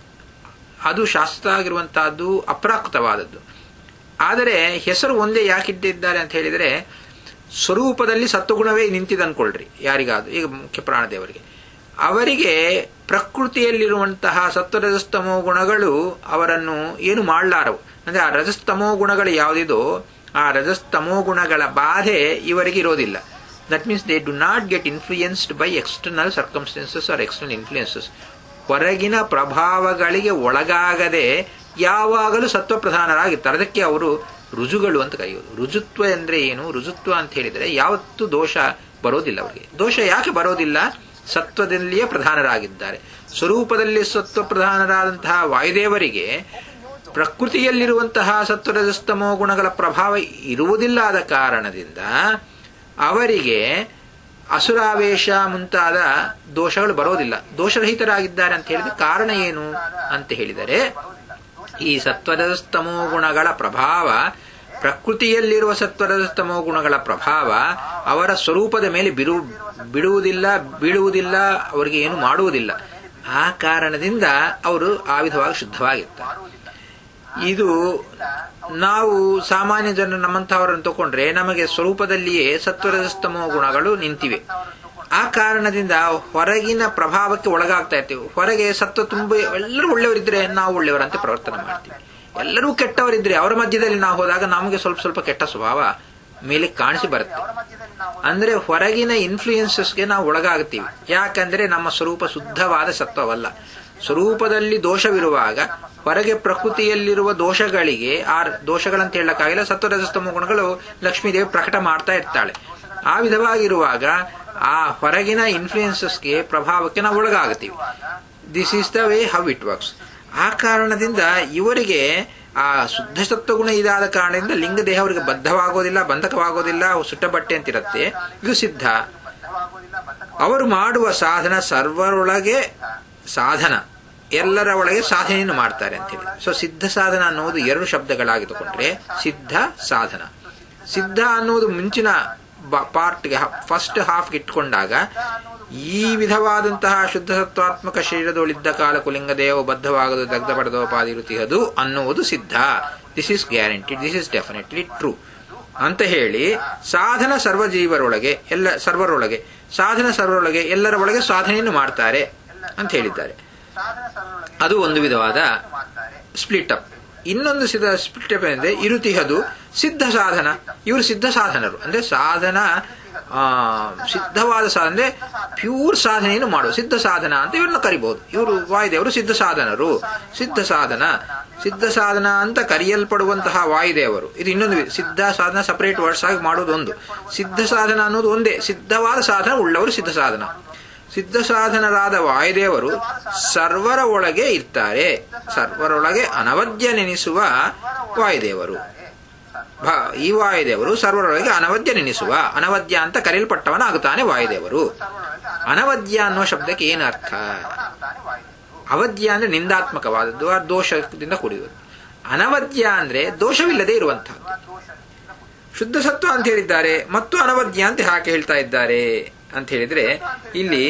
ಅದು ಶಾಸ್ತ್ರ ಆಗಿರುವಂತಹದ್ದು ಅಪ್ರಾಕೃತವಾದದ್ದು ಆದರೆ ಹೆಸರು ಒಂದೇ ಯಾಕಿಟ್ಟಿದ್ದಾರೆ ಅಂತ ಹೇಳಿದರೆ ಸ್ವರೂಪದಲ್ಲಿ ಸತ್ವಗುಣವೇ ನಿಂತಿದೆ ಅನ್ಕೊಳ್ರಿ ಯಾರಿಗಾದ್ರು ಈಗ ಮುಖ್ಯ ಪ್ರಾಣದೇವರಿಗೆ ಅವರಿಗೆ ಪ್ರಕೃತಿಯಲ್ಲಿರುವಂತಹ ಸತ್ವರಜಸ್ತಮೋ ಗುಣಗಳು ಅವರನ್ನು ಏನು ಮಾಡಲಾರವು ಅಂದ್ರೆ ಆ ರಜಸ್ತಮೋ ಗುಣಗಳು ಯಾವುದಿದೋ ಆ ರಜಸ್ತಮೋ ಗುಣಗಳ ಬಾಧೆ ಇವರಿಗೆ ಇರೋದಿಲ್ಲ that means they do not get influenced by external circumstances or external influences ಹೊರಗಿನ ಪ್ರಭಾವಗಳಿಗೆ ಒಳಗಾಗದೆ ಯಾವಾಗಲೂ ಸತ್ವ ಪ್ರಧಾನರಾಗಿರ್ತಾರೆ ಅದಕ್ಕೆ ಅವರು ರುಜುಗಳು ಅಂತ ಕರೆಯೋದು ರುಜುತ್ವ ಅಂದ್ರೆ ಏನು ರುಜುತ್ವ ಅಂತ ಹೇಳಿದರೆ ಯಾವತ್ತೂ ದೋಷ ಬರೋದಿಲ್ಲ ಅವರಿಗೆ ದೋಷ ಯಾಕೆ ಬರೋದಿಲ್ಲ ಸತ್ವದಲ್ಲಿಯೇ ಪ್ರಧಾನರಾಗಿದ್ದಾರೆ ಸ್ವರೂಪದಲ್ಲಿ ಸತ್ವ ಪ್ರಧಾನರಾದಂತಹ ವಾಯುದೇವರಿಗೆ ಪ್ರಕೃತಿಯಲ್ಲಿರುವಂತಹ ಸತ್ವರಜಸ್ತಮೋ ಗುಣಗಳ ಪ್ರಭಾವ ಇರುವುದಿಲ್ಲ ಆದ ಕಾರಣದಿಂದ ಅವರಿಗೆ ಅಸುರಾವೇಶ ಮುಂತಾದ ದೋಷಗಳು ಬರೋದಿಲ್ಲ ದೋಷರಹಿತರಾಗಿದ್ದಾರೆ ಅಂತ ಹೇಳಿದ ಕಾರಣ ಏನು ಅಂತ ಹೇಳಿದರೆ ಈ ಸತ್ವರಜಸ್ತಮೋ ಗುಣಗಳ ಪ್ರಭಾವ ಪ್ರಕೃತಿಯಲ್ಲಿರುವ ಸತ್ವರಜಸ್ತಮೋ ಗುಣಗಳ ಪ್ರಭಾವ ಅವರ ಸ್ವರೂಪದ ಮೇಲೆ ಬಿರು ಬಿಡುವುದಿಲ್ಲ ಬೀಳುವುದಿಲ್ಲ ಅವರಿಗೆ ಏನು ಮಾಡುವುದಿಲ್ಲ ಆ ಕಾರಣದಿಂದ ಅವರು ಆ ವಿಧವಾಗಿ ಶುದ್ಧವಾಗಿರ್ತಾರೆ ಇದು ನಾವು ಸಾಮಾನ್ಯ ಜನರು ನಮ್ಮಂತಹವರನ್ನು ತಗೊಂಡ್ರೆ ನಮಗೆ ಸ್ವರೂಪದಲ್ಲಿಯೇ ಸತ್ವರಜಸ್ತಮೋ ಗುಣಗಳು ನಿಂತಿವೆ ಆ ಕಾರಣದಿಂದ ಹೊರಗಿನ ಪ್ರಭಾವಕ್ಕೆ ಒಳಗಾಗ್ತಾ ಇರ್ತೀವಿ ಹೊರಗೆ ಸತ್ವ ತುಂಬ ಎಲ್ಲರೂ ಒಳ್ಳೆಯವರಿದ್ರೆ ನಾವು ಒಳ್ಳೆಯವರಂತೆ ಪ್ರವರ್ತನೆ ಮಾಡ್ತೀವಿ ಎಲ್ಲರೂ ಕೆಟ್ಟವರಿದ್ರೆ ಅವರ ಮಧ್ಯದಲ್ಲಿ ನಾವು ಹೋದಾಗ ನಮಗೆ ಸ್ವಲ್ಪ ಸ್ವಲ್ಪ ಕೆಟ್ಟ ಸ್ವಭಾವ ಮೇಲೆ ಕಾಣಿಸಿ ಬರುತ್ತೆ ಅಂದ್ರೆ ಹೊರಗಿನ ಇನ್ಫ್ಲೂಯೆನ್ಸಸ್ಗೆ ನಾವು ಒಳಗಾಗ್ತೀವಿ ಯಾಕಂದ್ರೆ ನಮ್ಮ ಸ್ವರೂಪ ಶುದ್ಧವಾದ ಸತ್ವವಲ್ಲ ಸ್ವರೂಪದಲ್ಲಿ ದೋಷವಿರುವಾಗ ಹೊರಗೆ ಪ್ರಕೃತಿಯಲ್ಲಿರುವ ದೋಷಗಳಿಗೆ ಆ ದೋಷಗಳಂತ ಹೇಳಕ್ಕಾಗಿಲ್ಲ ಸತ್ವರಜಸ್ತಮ ಗುಣಗಳು ಲಕ್ಷ್ಮೀದೇವಿ ಪ್ರಕಟ ಮಾಡ್ತಾ ಇರ್ತಾಳೆ ಆ ವಿಧವಾಗಿರುವಾಗ ಆ ಹೊರಗಿನ ಇನ್ಫ್ಲೂಯೆನ್ಸಸ್ಗೆ ಪ್ರಭಾವಕ್ಕೆ ನಾವು ಒಳಗಾಗ್ತೀವಿ this is the way how it works ಆ ಕಾರಣದಿಂದ ಇವರಿಗೆ ಆ ಶುದ್ಧ ಸತ್ವಗುಣ ಇದಾದ ಕಾರಣದಿಂದ ಲಿಂಗ ದೇಹ ಅವರಿಗೆ ಬದ್ಧವಾಗೋದಿಲ್ಲ ಬಂಧಕವಾಗೋದಿಲ್ಲ ಸುಟ್ಟ ಬಟ್ಟೆ ಅಂತಿರುತ್ತೆ ಇದು ಸಿದ್ಧ ಅವರು ಮಾಡುವ ಸಾಧನ ಸರ್ವರೊಳಗೆ ಸಾಧನ ಎಲ್ಲರ ಒಳಗೆ ಸಾಧನೆಯನ್ನು ಮಾಡ್ತಾರೆ ಅಂತ ಹೇಳಿ ಸೊ ಸಿದ್ಧ ಸಾಧನ ಅನ್ನುವುದು ಎರಡು ಶಬ್ದಗಳಾಗಿ ತಗೊಂಡ್ರೆ ಸಿದ್ಧ ಸಾಧನ ಸಿದ್ಧ ಅನ್ನುವುದು ಮುಂಚಿನ ಪಾರ್ಟ್ಗೆ ಫಸ್ಟ್ ಹಾಫ್ಗೆ ಇಟ್ಕೊಂಡಾಗ ಈ ವಿಧವಾದಂತಹ ಶುದ್ಧ ಸತ್ವಾತ್ಮಕ ಶರೀರದೊಳಿದ್ದ ಕಾಲ ಕುಲಿಂಗ ದೇವ ಬದ್ಧವಾಗದು ದಗ್ಧ ಪಡೆದೋಪಾದಿರುತಿಹದು ಅನ್ನುವುದು ಸಿದ್ಧ this is guarantee this is definitely true ಅಂತ ಹೇಳಿ ಸಾಧನ ಸರ್ವಜೀವರೊಳಗೆ ಎಲ್ಲ ಸರ್ವರೊಳಗೆ ಸಾಧನ ಸರ್ವರೊಳಗೆ ಎಲ್ಲರ ಒಳಗೆ ಸಾಧನೆಯನ್ನು ಮಾಡ್ತಾರೆ ಅಂತ ಹೇಳಿದ್ದಾರೆ ಅದು ಒಂದು ವಿಧವಾದ ಸ್ಪ್ಲಿಟ್ ಅಪ್ ಇನ್ನೊಂದು ಸಿದ್ಧ ಸ್ಪ್ಲಿಟ್ ಅಪ್ ಅಂದ್ರೆ ಇರುತಿಹದು ಸಿದ್ಧ ಸಾಧನ ಇವರು ಸಿದ್ಧ ಸಾಧನರು ಅಂದ್ರೆ ಸಾಧನ ಸಿದ್ಧವಾದ ಸಾಧನ ಅಂದ್ರೆ ಪ್ಯೂರ್ ಸಾಧನೆಯನ್ನು ಮಾಡುವ ಸಿದ್ಧ ಸಾಧನ ಅಂತ ಇವ್ರನ್ನ ಕರಿಬಹುದು ಇವರು ವಾಯುದೇವರು ಸಿದ್ಧ ಸಾಧನರು ಸಿದ್ಧ ಸಾಧನ ಸಿದ್ಧ ಸಾಧನ ಅಂತ ಕರೆಯಲ್ಪಡುವಂತಹ ವಾಯುದೇವರು ಇದು ಇನ್ನೊಂದು ಸಿದ್ಧ ಸಾಧನ ಸಪರೇಟ್ ವರ್ಡ್ಸ್ ಆಗಿ ಮಾಡೋದೊಂದು ಸಿದ್ಧ ಸಾಧನ ಅನ್ನೋದು ಒಂದೇ ಸಿದ್ಧವಾದ ಸಾಧನ ಉಳ್ಳವರು ಸಿದ್ಧ ಸಾಧನ ಸಿದ್ಧ ಸಾಧನರಾದ ವಾಯುದೇವರು ಸರ್ವರ ಒಳಗೆ ಇರ್ತಾರೆ ಸರ್ವರೊಳಗೆ ಅನವದ್ಯ ನೆನೆಸುವ ವಾಯುದೇವರು ಈ ವಾಯುದೇವರು ಸರ್ವರೊಳಗೆ ಅನವದ್ಯ ನೆನೆಸುವ ಅನವದ್ಯ ಅಂತ ಕರೆಯಲ್ಪಟ್ಟವನಾಗುತ್ತಾನೆ ವಾಯುದೇವರು ಅನವದ್ಯ ಅನ್ನೋ ಶಬ್ದಕ್ಕೆ ಏನು ಅರ್ಥ ಅವಧ್ಯ ಅಂದ್ರೆ ನಿಂದಾತ್ಮಕವಾದದ್ದು ಆ ದೋಷದಿಂದ ಕೂಡಿರುವುದು ಅನವದ್ಯ ಅಂದ್ರೆ ದೋಷವಿಲ್ಲದೆ ಇರುವಂತಹದ್ದು ಶುದ್ಧ ಸತ್ವ ಅಂತ ಹೇಳಿದ್ದಾರೆ ಮತ್ತು ಅನವದ್ಯ ಅಂತ ಯಾಕೆ ಹೇಳ್ತಾ ಇದ್ದಾರೆ ಅಂತ ಹೇಳಿದ್ರೆ ಇಲ್ಲಿ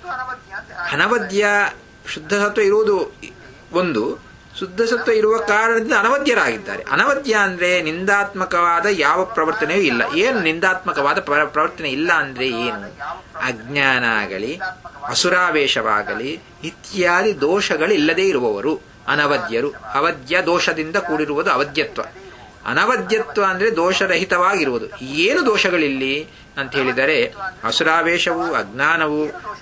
ಅನವದ್ಯ ಶುದ್ಧ ಸತ್ವ ಇರುವುದು ಒಂದು ಶುದ್ಧ ಸತ್ವ ಇರುವ ಕಾರಣದಿಂದ ಅನವದ್ಯರಾಗಿದ್ದಾರೆ ಅನವದ್ಯ ಅಂದ್ರೆ ನಿಂದಾತ್ಮಕವಾದ ಯಾವ ಪ್ರವರ್ತನೆಯೂ ಇಲ್ಲ ಏನು ನಿಂದಾತ್ಮಕವಾದ ಪ್ರವರ್ತನೆ ಇಲ್ಲ ಅಂದ್ರೆ ಏನು ಅಜ್ಞಾನ ಆಗಲಿ ಅಸುರಾವೇಶವಾಗಲಿ ಇತ್ಯಾದಿ ದೋಷಗಳಿಲ್ಲದೆ ಇರುವವರು ಅನವದ್ಯರು ಅವಧ್ಯ ದೋಷದಿಂದ ಕೂಡಿರುವುದು ಅವಧ್ಯತ್ವ ಅನವದ್ಯತ್ವ ಅಂದ್ರೆ ದೋಷರಹಿತವಾಗಿರುವುದು ಏನು ದೋಷಗಳಿಲ್ಲಿ ಅಂತ ಹೇಳಿದರೆ ಅಸುರಾವೇಶವು ಅಜ್ಞಾನವು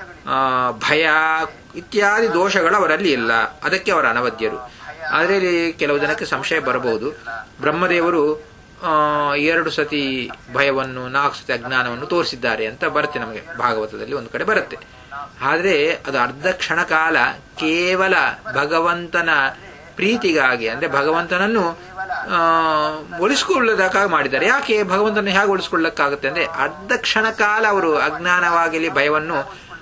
ಭಯ ಇತ್ಯಾದಿ ದೋಷಗಳು ಅವರಲ್ಲಿ ಇಲ್ಲ ಅದಕ್ಕೆ ಅವರ ಅನವದ್ಯರು ಆದರೆ ಕೆಲವು ಜನಕ್ಕೆ ಸಂಶಯ ಬರಬಹುದು ಬ್ರಹ್ಮದೇವರು ಎರಡು ಸತಿ ಭಯವನ್ನು ನಾಲ್ಕು ಸತಿ ಅಜ್ಞಾನವನ್ನು ತೋರಿಸಿದ್ದಾರೆ ಅಂತ ಬರುತ್ತೆ ನಮಗೆ ಭಾಗವತದಲ್ಲಿ ಒಂದು ಕಡೆ ಬರುತ್ತೆ ಆದರೆ ಅದು ಅರ್ಧ ಕ್ಷಣ ಕಾಲ ಕೇವಲ ಭಗವಂತನ ಪ್ರೀತಿಗಾಗಿ ಅಂದ್ರೆ ಭಗವಂತನನ್ನು ಒಲಿಸಿಕೊಳ್ಳದಕ್ಕಾಗಿ ಮಾಡಿದ್ದಾರೆ ಯಾಕೆ ಭಗವಂತನ ಹೇಗೆ ಉಳಿಸ್ಕೊಳ್ಳಕ್ಕಾಗುತ್ತೆ ಅಂದ್ರೆ ಅರ್ಧ ಕ್ಷಣ ಕಾಲ ಅವರು ಅಜ್ಞಾನವಾಗಲಿ ಭಯವನ್ನು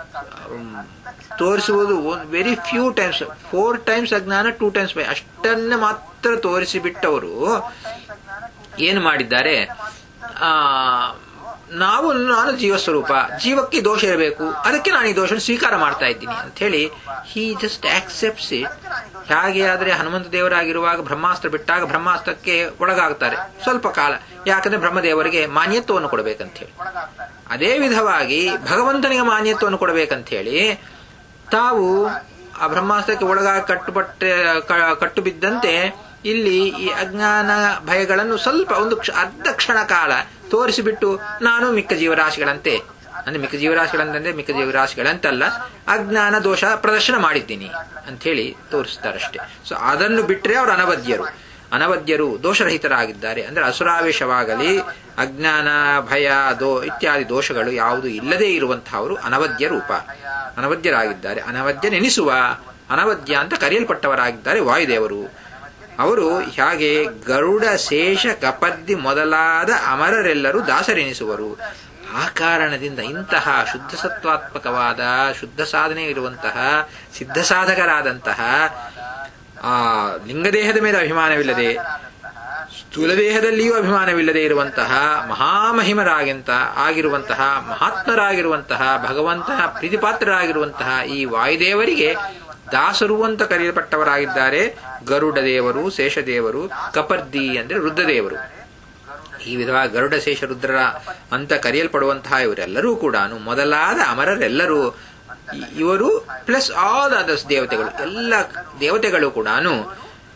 ತೋರಿಸುವುದು very few times four times ಅಜ್ಞಾನ ಟೂ ಟೈಮ್ಸ್ ಭಯ ಅಷ್ಟನ್ನ ಮಾತ್ರ ತೋರಿಸಿ ಬಿಟ್ಟವರು ಏನು ಮಾಡಿದ್ದಾರೆ ಆ ನಾವು ನಾನು ಜೀವಸ್ವರೂಪ ಜೀವಕ್ಕೆ ದೋಷ ಇರಬೇಕು ಅದಕ್ಕೆ ನಾನು ಈ ದೋಷ ಸ್ವೀಕಾರ ಮಾಡ್ತಾ ಇದ್ದೀನಿ ಅಂತ ಹೇಳಿ ಹಿ ಜಸ್ಟ್ ಆಕ್ಸೆಪ್ಟ್ಸ್ ಇಟ್ ಹೇಗೆ ಆದ್ರೆ ಹನುಮಂತ ದೇವರಾಗಿರುವಾಗ ಬ್ರಹ್ಮಾಸ್ತ್ರ ಬಿಟ್ಟಾಗ ಬ್ರಹ್ಮಾಸ್ತ್ರಕ್ಕೆ ಒಳಗಾಗ್ತಾರೆ ಸ್ವಲ್ಪ ಕಾಲ ಯಾಕಂದ್ರೆ ಬ್ರಹ್ಮದೇವರಿಗೆ ಮಾನ್ಯತ್ವವನ್ನು ಕೊಡಬೇಕಂತ ಹೇಳಿ ಅದೇ ವಿಧವಾಗಿ ಭಗವಂತನಿಗೆ ಮಾನ್ಯತ್ವವನ್ನು ಕೊಡಬೇಕಂತ ಹೇಳಿ ತಾವು ಆ ಬ್ರಹ್ಮಾಸ್ತ್ರಕ್ಕೆ ಒಳಗಾಗಿ ಕಟ್ಟುಪಟ್ಟೆ ಕಟ್ಟು ಬಿದ್ದಂತೆ ಇಲ್ಲಿ ಈ ಅಜ್ಞಾನ ಭಯಗಳನ್ನು ಸ್ವಲ್ಪ ಒಂದು ಅರ್ಧ ಕ್ಷಣ ಕಾಲ ತೋರಿಸಿಬಿಟ್ಟು ನಾನು ಮಿಕ್ಕ ಜೀವರಾಶಿಗಳಂತೆ ಅಂದ್ರೆ ಮಿಕ್ಕ ಜೀವರಾಶಿಗಳಂತಂದ್ರೆ ಮಿಕ್ಕ ಜೀವರಾಶಿಗಳಂತಲ್ಲ ಅಜ್ಞಾನ ದೋಷ ಪ್ರದರ್ಶನ ಮಾಡಿದ್ದೀನಿ ಅಂತ ಹೇಳಿ ತೋರಿಸ್ತಾರಷ್ಟೇ ಸೊ ಅದನ್ನು ಬಿಟ್ಟರೆ ಅವರು ಅನವದ್ಯರು ಅನವದ್ಯರು ದೋಷರಹಿತರಾಗಿದ್ದಾರೆ ಅಂದ್ರೆ ಅಸುರಾವೇಶವಾಗಲಿ ಅಜ್ಞಾನ ಭಯ ದೋ ಇತ್ಯಾದಿ ದೋಷಗಳು ಯಾವುದು ಇಲ್ಲದೆ ಇರುವಂತಹವರು ಅನವದ್ಯ ರೂಪ ಅನವದ್ಯರಾಗಿದ್ದಾರೆ ಅನವದ್ಯ ನೆನೆಸುವ ಅನವದ್ಯ ಅಂತ ಕರೆಯಲ್ಪಟ್ಟವರಾಗಿದ್ದಾರೆ ವಾಯುದೇವರು ಅವರು ಹಾಗೆ ಗರುಡ ಶೇಷ ಕಪದ್ದಿ ಮೊದಲಾದ ಅಮರರೆಲ್ಲರೂ ದಾಸರೆನಿಸುವರು ಆ ಕಾರಣದಿಂದ ಇಂತಹ ಶುದ್ಧ ಸತ್ವಾತ್ಮಕವಾದ ಶುದ್ಧ ಸಾಧನೆ ಇರುವಂತಹ ಸಿದ್ಧ ಸಾಧಕರಾದಂತಹ ಆ ಲಿಂಗದೇಹದ ಮೇಲೆ ಅಭಿಮಾನವಿಲ್ಲದೆ ಸ್ಥೂಲದೇಹದಲ್ಲಿಯೂ ಅಭಿಮಾನವಿಲ್ಲದೆ ಇರುವಂತಹ ಮಹಾಮಹಿಮರಾಗಿಂತ ಆಗಿರುವಂತಹ ಮಹಾತ್ಮರಾಗಿರುವಂತಹ ಭಗವಂತನ ಪ್ರೀತಿಪಾತ್ರರಾಗಿರುವಂತಹ ಈ ವಾಯುದೇವರಿಗೆ ದಾಸರು ಅಂತ ಕರೆಯಲ್ಪಟ್ಟವರಾಗಿದ್ದಾರೆ ಗರುಡ ದೇವರು ಶೇಷದೇವರು ಕಪರ್ದಿ ಅಂದ್ರೆ ರುದ್ರದೇವರು ಈ ವಿಧವಾಗಿ ಗರುಡ ಶೇಷ ರುದ್ರರ ಅಂತ ಕರೆಯಲ್ಪಡುವಂತಹ ಇವರೆಲ್ಲರೂ ಕೂಡ ಮೊದಲಾದ ಅಮರರೆಲ್ಲರೂ ಇವರು ಪ್ಲಸ್ ಆಲ್ ಅದರ್ಸ್ ದೇವತೆಗಳು ಎಲ್ಲ ದೇವತೆಗಳು ಕೂಡ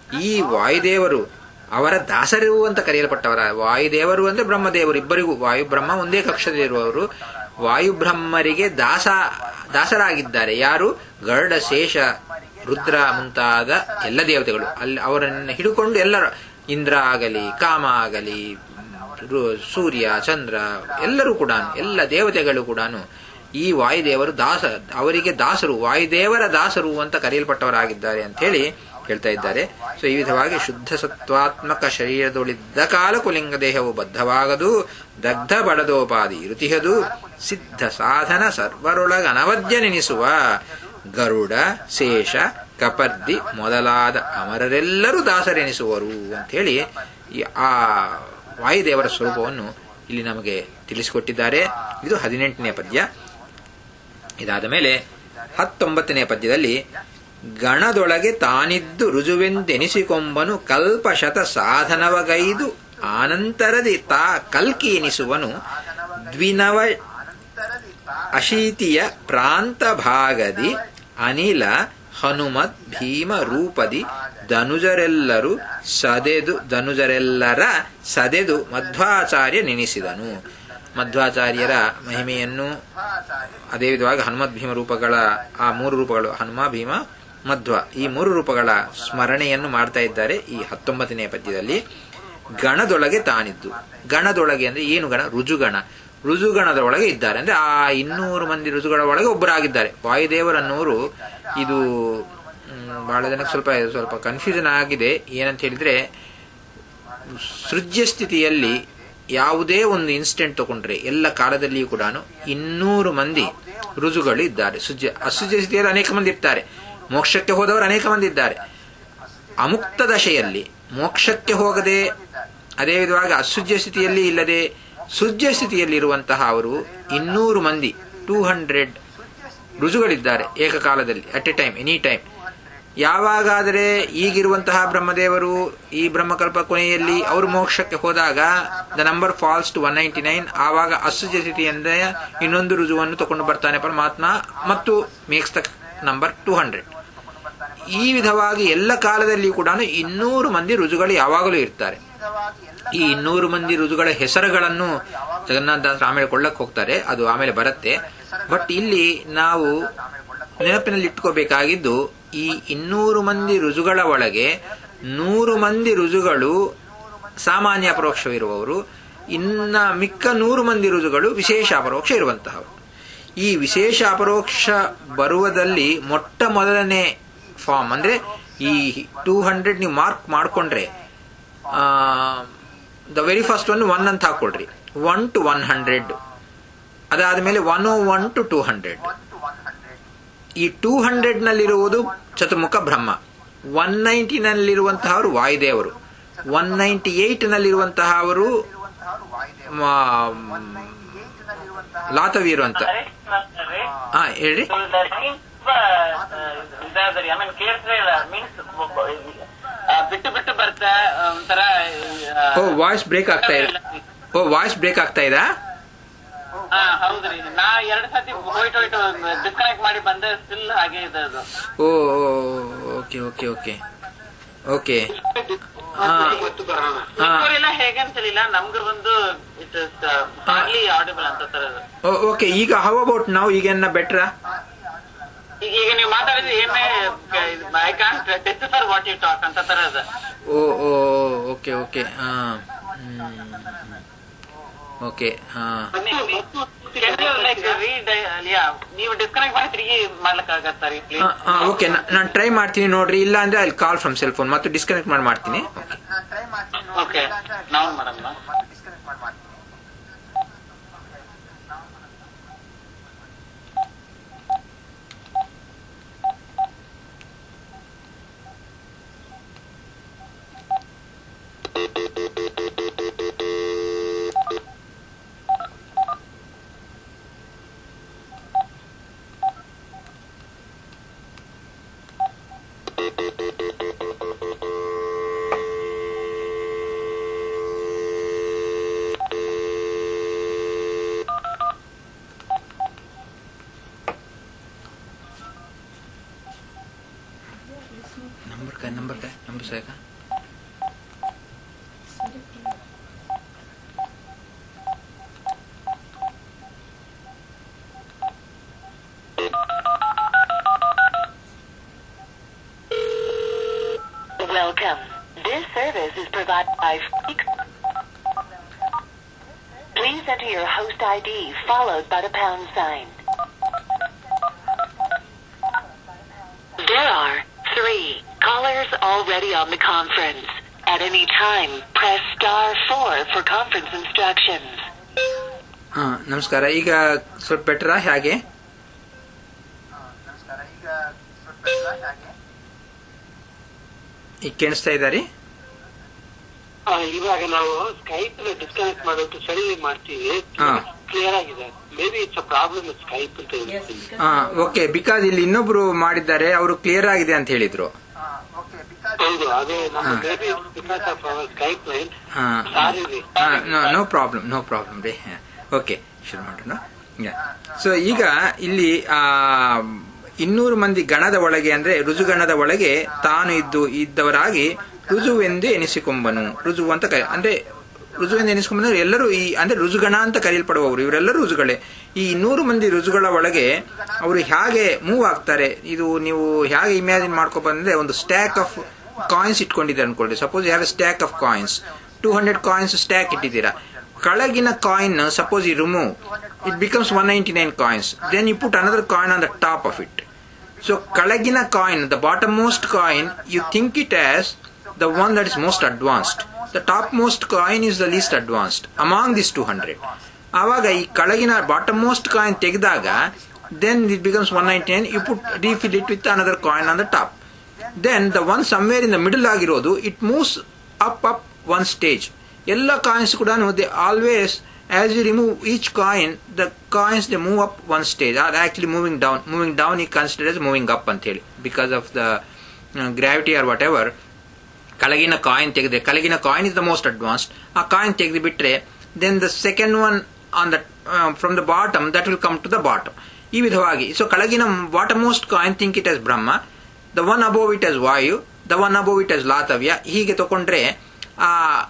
ಈ ವಾಯುದೇವರು ಅವರ ದಾಸರು ಅಂತ ಕರೆಯಲ್ಪಟ್ಟವರ ವಾಯುದೇವರು ಅಂದ್ರೆ ಬ್ರಹ್ಮದೇವರು ಇಬ್ಬರಿಗೂ ವಾಯು ಬ್ರಹ್ಮ ಒಂದೇ ಕಕ್ಷದಲ್ಲಿರುವವರು ವಾಯುಬ್ರಹ್ಮರಿಗೆ ದಾಸ ದಾಸರಾಗಿದ್ದಾರೆ ಯಾರು ಗರುಡ ಶೇಷ ರುದ್ರ ಮುಂತಾದ ಎಲ್ಲ ದೇವತೆಗಳು ಅಲ್ಲಿ ಅವರನ್ನು ಹಿಡುಕೊಂಡು ಎಲ್ಲರ ಇಂದ್ರ ಆಗಲಿ ಕಾಮ ಆಗಲಿ ರು- ಸೂರ್ಯ ಚಂದ್ರ ಎಲ್ಲರೂ ಕೂಡ ಎಲ್ಲ ದೇವತೆಗಳು ಕೂಡ ಈ ವಾಯುದೇವರು ದಾಸ ಅವರಿಗೆ ದಾಸರು ವಾಯುದೇವರ ದಾಸರು ಅಂತ ಕರೆಯಲ್ಪಟ್ಟವರಾಗಿದ್ದಾರೆ ಅಂತ ಹೇಳಿ ಹೇಳ್ತಾ ಇದ್ದಾರೆ ಸೊ ಈ ವಿಧವಾಗಿ ಶುದ್ಧ ಸತ್ವಾತ್ಮಕ ಶರೀರದೊಳಿದ್ದ ಕಾಲಕ್ಕೂ ಲಿಂಗ ದೇಹವು ಬದ್ಧವಾಗದು ದಗ್ಧ ಬಡದೋಪಾದಿ ಇರುತಿಹದು ಸಿದ್ಧ ಸಾಧನ ಸರ್ವರೊಳಗ ಅನವದ್ಯ ನೆನೆಸುವ ಗರುಡ ಶೇಷ ಕಪರ್ದಿ ಮೊದಲಾದ ಅಮರರೆಲ್ಲರೂ ದಾಸರೆನಿಸುವರು ಅಂಥೇಳಿ ಈ ಆ ವಾಯುದೇವರ ಸ್ವರೂಪವನ್ನು ಇಲ್ಲಿ ನಮಗೆ ತಿಳಿಸಿಕೊಟ್ಟಿದ್ದಾರೆ ಇದು ಹದಿನೆಂಟನೇ ಪದ್ಯ ಇದಾದ ಮೇಲೆ ಹತ್ತೊಂಬತ್ತನೇ ಪದ್ಯದಲ್ಲಿ ಗಣದೊಳಗೆ ತಾನಿದ್ದು ರುಜುವೆಂದೆನಿಸಿಕೊಂಬನು ಕಲ್ಪಶತ ಸಾಧನವಗೈದು ಆನಂತರದಿ ತಾ ಕಲ್ಕಿ ಎನಿಸುವನು ದ್ವಿನವ ಅಶೀತಿಯ ಪ್ರಾಂತ ಭಾಗದಿ ಅನಿಲ ಹನುಮತ್ ಭೀಮ ರೂಪದಿ ಧನುಜರೆಲ್ಲರೂ ಸದೆದು ಧನುಜರೆಲ್ಲರ ಸದೆದು ಮಧ್ವಾಚಾರ್ಯ ನೆನೆಸಿದನು ಮಧ್ವಾಚಾರ್ಯರ ಮಹಿಮೆಯನ್ನು ಅದೇ ವಿಧವಾಗಿ ಹನುಮತ್ ಭೀಮ ರೂಪಗಳ ಆ ಮೂರು ರೂಪಗಳು ಹನುಮ ಭೀಮ ಮಧ್ವ ಈ ಮೂರು ರೂಪಗಳ ಸ್ಮರಣೆಯನ್ನು ಮಾಡ್ತಾ ಇದ್ದಾರೆ ಈ ಹತ್ತೊಂಬತ್ತನೇ ಪದ್ಯದಲ್ಲಿ ಗಣದೊಳಗೆ ತಾನಿದ್ದು ಗಣದೊಳಗೆ ಅಂದ್ರೆ ಏನು ಗಣ ರುಜುಗಣ ರುಜುಗಣದೊಳಗೆ ಇದ್ದಾರೆ ಅಂದ್ರೆ ಆ ಇನ್ನೂರು ಮಂದಿ ರುಜುಗಳ ಒಳಗೆ ಒಬ್ಬರಾಗಿದ್ದಾರೆ ವಾಯುದೇವರನ್ನೋರು ಇದು ಮ್, ಬಹಳ ಜನಕ್ಕೆ ಸ್ವಲ್ಪ ಸ್ವಲ್ಪ ಕನ್ಫ್ಯೂಷನ್ ಆಗಿದೆ ಏನಂತ ಹೇಳಿದ್ರೆ ಸೃಜ್ಯ ಸ್ಥಿತಿಯಲ್ಲಿ ಯಾವುದೇ ಒಂದು ಇನ್ಸಿಡೆಂಟ್ ತಗೊಂಡ್ರೆ ಎಲ್ಲ ಕಾಲದಲ್ಲಿಯೂ ಕೂಡ ಇನ್ನೂರು ಮಂದಿ ರುಜುಗಳು ಇದ್ದಾರೆ ಸುಜ್ಯ ಅಸುಜ್ಯ ಸ್ಥಿತಿಯಲ್ಲಿ ಅನೇಕ ಮಂದಿ ಇರ್ತಾರೆ ಮೋಕ್ಷಕ್ಕೆ ಹೋದವರು ಅನೇಕ ಮಂದಿ ಇದ್ದಾರೆ ಅಮುಕ್ತ ದಶೆಯಲ್ಲಿ ಮೋಕ್ಷಕ್ಕೆ ಹೋಗದೆ ಅದೇ ವಿಧವಾಗಿ ಅಸುಜ್ಯ ಸ್ಥಿತಿಯಲ್ಲಿ ಇಲ್ಲದೆ ಸುಜ್ಯ ಸ್ಥಿತಿಯಲ್ಲಿರುವಂತಹ ಅವರು ಇನ್ನೂರು ಮಂದಿ ಟೂ ಹಂಡ್ರೆಡ್ ರುಜುಗಳಿದ್ದಾರೆ ಏಕಕಾಲದಲ್ಲಿ at a time any time ಯಾವಾಗಾದರೆ ಈಗಿರುವಂತಹ ಬ್ರಹ್ಮದೇವರು ಈ ಬ್ರಹ್ಮಕಲ್ಪ ಕೊನೆಯಲ್ಲಿ ಅವರು ಮೋಕ್ಷಕ್ಕೆ ಹೋದಾಗ the number falls to one ninety nine ಆವಾಗ ಅಸುಜ ಸ್ಥಿತಿಯಿಂದ ಇನ್ನೊಂದು ರುಜುವನ್ನು ತಗೊಂಡು ಬರ್ತಾನೆ ಪರಮಾತ್ಮ ಮತ್ತು makes the number two hundred ಈ ವಿಧವಾಗಿ ಎಲ್ಲ ಕಾಲದಲ್ಲಿಯೂ ಕೂಡ ಇನ್ನೂರು ಮಂದಿ ರುಜುಗಳು ಯಾವಾಗಲೂ ಇರ್ತಾರೆ ಈ ಇನ್ನೂರು ಮಂದಿ ರುಜುಗಳ ಹೆಸರುಗಳನ್ನು ಜಗನ್ನಾಥದಾಸ್ ಆಮೇಲೆ ಕೊಳ್ಳಕ್ಕೆ ಹೋಗ್ತಾರೆ ಅದು ಆಮೇಲೆ ಬರುತ್ತೆ ಬಟ್ ಇಲ್ಲಿ ನಾವು ನೆನಪಿನಲ್ಲಿ ಇಟ್ಕೋಬೇಕಾಗಿದ್ದು ಈ ಇನ್ನೂರು ಮಂದಿ ರುಜುಗಳ ಒಳಗೆ ನೂರು ಮಂದಿ ರುಜುಗಳು ಸಾಮಾನ್ಯ ಅಪರೋಕ್ಷವಿರುವವರು ಇನ್ನ ಮಿಕ್ಕ ನೂರು ಮಂದಿ ರುಜುಗಳು ವಿಶೇಷ ಅಪರೋಕ್ಷ ಇರುವಂತಹವರು ಈ ವಿಶೇಷ ಅಪರೋಕ್ಷ ಬರುವುದಲ್ಲಿ ಮೊಟ್ಟ ಮೊದಲನೇ ಫಾರ್ಮ್ ಅಂದ್ರೆ ಈ ಟೂ ಹಂಡ್ರೆಡ್ ನೀವು ಮಾರ್ಕ್ ಮಾಡ್ಕೊಂಡ್ರೆ the very first one one ಅಂತ ಹಾಕೊಳ್ರಿ ಒನ್ ಟು ಒನ್ ಹಂಡ್ರೆಡ್ ಅದಾದ್ಮೇಲೆ one o one to two hundred ಈ ಟೂ ಹಂಡ್ರೆಡ್ ನಲ್ಲಿರುವುದು ಚತುರ್ಮುಖ ಬ್ರಹ್ಮ ಒನ್ ನೈಂಟಿ ನಲ್ಲಿರುವಂತಹವರು ವಾಯುದೇವರು ಒನ್ ನೈಂಟಿ ಏಟ್ ನಲ್ಲಿರುವಂತಹ ಅವರು ಲಾತವೀರು ಅಂತ ಹಾ ಹೇಳ್ರಿ ಇದಾದ್ರಿ ಆಮೇಲೆ ಕೇಳಿಸ್ಲೇ ಇಲ್ಲ ಮೀನ್ಸ್ ಬಿಟ್ಟು ಬಿಟ್ಟು ಬರ್ತಾ ಒಂಥರ ಓ ವಾಯ್ಸ್ ಬ್ರೇಕ್ ಆಗ್ತಾ ಇದೆ ಓ ವಾಯ್ಸ್ ಬ್ರೇಕ್ ಆಗ್ತಾ ಇದಾ ಹಾ ಹೌದ್ರಿ ನಾ ಎರಡ್ ಸತಿ ಹೋಯ್ತು ಹೋಯ್ತು ಡಿಸ್ಕನೆಕ್ಟ್ ಮಾಡಿ ಬಂದೆ ಸ್ಟಿಲ್ ಹಾಗೆ ಇದೆ ಅದು oh okay okay okay okay ಹಾ ಹಾ ಎಲ್ಲ ಹೇಗೆ ಅನ್ಸಲಿಲ್ಲ ನಮ್ಗೆ ಒಂದು ಇಟ್ ಇಸ್ ಹಾರ್ಡ್ಲಿ ಆಡಿಬಲ್ ಅಂತ ತರ ಓಕೆ ಈಗ ಹೌ ಅಬೌಟ್ ನಾವು ಈಗ ಬೆಟ್ರಾ ಈಗ ಈಗ ನೀವು ಮಾತಾಡಿದ್ರೆ ಏನೇ I can't test for what you talk ಅಂತ ತರ ಇದೆ ಓ ಓ ಓಕೆ ಓಕೆ ಹಾ ಓಕೆ ಹಾ ರೀಡ್ ನೀವು ಡಿಸ್ಕನೆಕ್ಟ್ ಮಾಡಿ ತಿರುಗಿ ಮಾಡ್ಲಿಕ್ಕೆ ಆಗತ್ತಾ ಪ್ಲೀಸ್ ಓಕೆ ನಾನು ಟ್ರೈ ಮಾಡ್ತೀನಿ ನೋಡ್ರಿ ಇಲ್ಲ ಅಂದ್ರೆ ಅಲ್ಲಿ ಕಾಲ್ ಫ್ರಮ್ ಸೆಲ್ ಫೋನ್ ಮತ್ತೆ ಡಿಸ್ಕನೆಕ್ಟ್ ಮಾಡಿ ಮಾಡ್ತೀನಿ ಓಕೆ ನಾವು ಮಾಡಮ್ಮ नंबर काय नंबर काय नंबर आहे का Welcome. This service is provided by Freak. Please enter your host ID followed by the pound sign. There are three callers already on the conference. At any time, press star four for conference instructions. ಹಾ ನಮಸ್ಕಾರ ಈಗ ಸ್ವಲ್ಪ ಬೆಟರಾ ಹೇಗೆ ಈಗ ಕೇಳಿಸ್ತಾ ಇದ್ದಾರೆ ಆ, ಇವಾಗ ನಾವು ಸ್ಕೈಪ್ ಡಿಸ್ಕನೆಕ್ಟ್ ಮಾಡೋದು ಸರಿ ಮಾಡ್ತೀವಿ ಹಾ. ಕ್ಲಿಯರ್ ಆಗಿದೆ maybe it's a problem Skype ಅಂತ ಹೇಳ್ತೀನಿ ಹಾ ಓಕೆ ಬಿಕಾಸ್ ಇಲ್ಲಿ ಇನ್ನೊಬ್ರು ಮಾಡಿದ್ದಾರೆ ಅವರು ಕ್ಲಿಯರ್ ಆಗಿದೆ ಅಂತ ಹೇಳಿದ್ರು ಹೌದು ಅದೇ ನಮ್ಮ ಹಾ. Maybe because of our Skype line ಹಾ ಸಾರಿ ರೀ ನೋ ಪ್ರಾಬ್ಲಮ್ ನೋ ಪ್ರಾಬ್ಲಮ್ ರೀ ಓಕೆ ಶುರು ಮಾಡೋಣ ಸೊ ಈಗ ಇಲ್ಲಿ ಆ ಇನ್ನೂರು ಮಂದಿ ಗಣದ ಒಳಗೆ ಅಂದ್ರೆ ರುಜುಗಣದ ಒಳಗೆ ತಾನು ಇದ್ದು ಇದ್ದವರಾಗಿ ರುಜುವೆಂದು ಎನಿಸಿಕೊಂಬನು ರುಜು ಅಂತ ಕರೆ ಅಂದ್ರೆ ರುಜುವೆಂದು ಎನಿಸಿಕೊಂಬಂದ್ರೆ ಎಲ್ಲರೂ ಈ ಅಂದ್ರೆ ರುಜುಗಣ ಅಂತ ಕರೆಯಲ್ಪಡುವವರು ಇವರೆಲ್ಲರೂ ರುಜುಗಳೇ ಈ ಇನ್ನೂರು ಮಂದಿ ರುಜುಗಳ ಒಳಗೆ ಅವರು ಹೇಗೆ ಮೂವ್ ಆಗ್ತಾರೆ ಇದು ನೀವು ಹೇಗೆ ಇಮ್ಯಾಜಿನ್ ಮಾಡ್ಕೊ ಬಂದ್ರೆ ಒಂದು ಸ್ಟ್ಯಾಕ್ ಆಫ್ ಕಾಯಿನ್ಸ್ ಇಟ್ಕೊಂಡಿದ್ದಾರೆ ಅನ್ಕೊಳ್ಳಿ suppose you have stack of coins two hundred coins stack ಇಟ್ಟಿದ್ದೀರಾ ಕೆಳಗಿನ coin suppose you remove it becomes one ninety nine coins then you put another coin on the top of it so ಕೆಳಗಿನ coin the bottom most coin you think it as the one that is most advanced the top most coin is the least advanced among this two hundred ಆವಾಗ ಈ ಕೆಳಗಿನ bottom most coin ತೆಗೆದಾಗ then it becomes one ninety nine you put refill it with another coin on the top then the one somewhere in the middle ಆಗಿರೋದು it moves up up one stage ಎಲ್ಲ coins ಕೂಡ they always as you remove each coin the coins they move up one stage or actually moving down moving down ಈ consider as moving up ಅಂತ ಹೇಳಿ because of the gravity or whatever ಕೆಳಗಿನ coin ತೆಗೆದ್ರೆ ಕೆಳಗಿನ coin is the most advanced ಆ coin ತೆಗೆದು ಬಿಟ್ರೆ then the second one on the from the bottom that will come to the bottom ಈ ವಿಧವಾಗಿ ಸೊ ಕೆಳಗಿನ bottom most coin think it as Brahma the one above it as Vayu the one above it as ಲಾತವ್ಯ ಹೀಗೆ ತಗೊಂಡ್ರೆ ಆ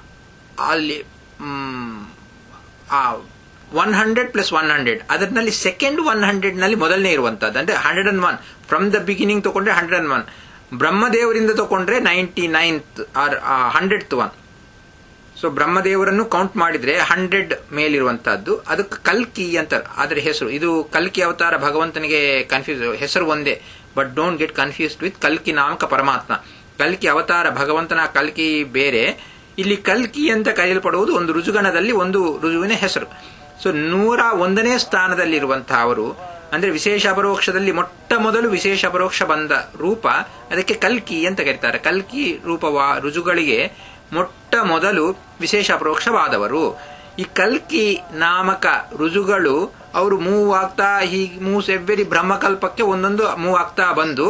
ಅಲ್ಲಿ ಮ್, ಆ one hundred plus one hundred ಅದರಲ್ಲಿ ಸೆಕೆಂಡ್ ಒನ್ ಹಂಡ್ರೆಡ್ ನಲ್ಲಿ ಮೊದಲನೇ ಇರುವಂತದ್ದು ಅಂದ್ರೆ hundred and one from the beginning ತಗೊಂಡ್ರೆ ಹಂಡ್ರೆಡ್ ಅಂಡ್ ಒನ್ ಬ್ರಹ್ಮದೇವರಿಂದ ತಗೊಂಡ್ರೆ ninety ninth or hundred one so ಬ್ರಹ್ಮದೇವರನ್ನು ಕೌಂಟ್ ಮಾಡಿದ್ರೆ ಹಂಡ್ರೆಡ್ ಮೇಲಿರುವಂತಹದ್ದು ಅದಕ್ಕೆ ಕಲ್ಕಿ ಅಂತ ಅದರ ಹೆಸರು ಇದು ಕಲ್ಕಿ ಅವತಾರ ಭಗವಂತನಿಗೆ ಕನ್ಫ್ಯೂಸ್ ಹೆಸರು ಒಂದೇ but don't get confused with ಕಲ್ಕಿ ನಾಮಕ ಪರಮಾತ್ಮ ಕಲ್ಕಿ ಅವತಾರ ಭಗವಂತನ ಕಲ್ಕಿ ಬೇರೆ ಇಲ್ಲಿ ಕಲ್ಕಿ ಅಂತ ಕರೆಯಲ್ಪಡುವುದು ಒಂದು ರುಜುಗಣದಲ್ಲಿ ಒಂದು ರುಜುವಿನ ಹೆಸರು ಸೊ ನೂರ ಒಂದನೇ ಸ್ಥಾನದಲ್ಲಿರುವಂತಹ ಅವರು ಅಂದ್ರೆ ವಿಶೇಷ ಅಪರೋಕ್ಷದಲ್ಲಿ ಮೊಟ್ಟ ಮೊದಲು ವಿಶೇಷ ಅಪರೋಕ್ಷ ಬಂದ ರೂಪ ಅದಕ್ಕೆ ಕಲ್ಕಿ ಅಂತ ಕರೀತಾರೆ ಕಲ್ಕಿ ರೂಪವ ರುಜುಗಳಿಗೆ ಮೊಟ್ಟ ಮೊದಲು ವಿಶೇಷ ಅಪರೋಕ್ಷವಾದವರು ಈ ಕಲ್ಕಿ ನಾಮಕ ರುಜುಗಳು ಅವರು ಮೂವ್ ಆಗ್ತಾ ಹೀಗೆ ಮೂವ್ಸ್ ಎವ್ರಿ ಬ್ರಹ್ಮಕಲ್ಪಕ್ಕೆ ಒಂದೊಂದು ಮೂವ್ ಆಗ್ತಾ ಬಂದು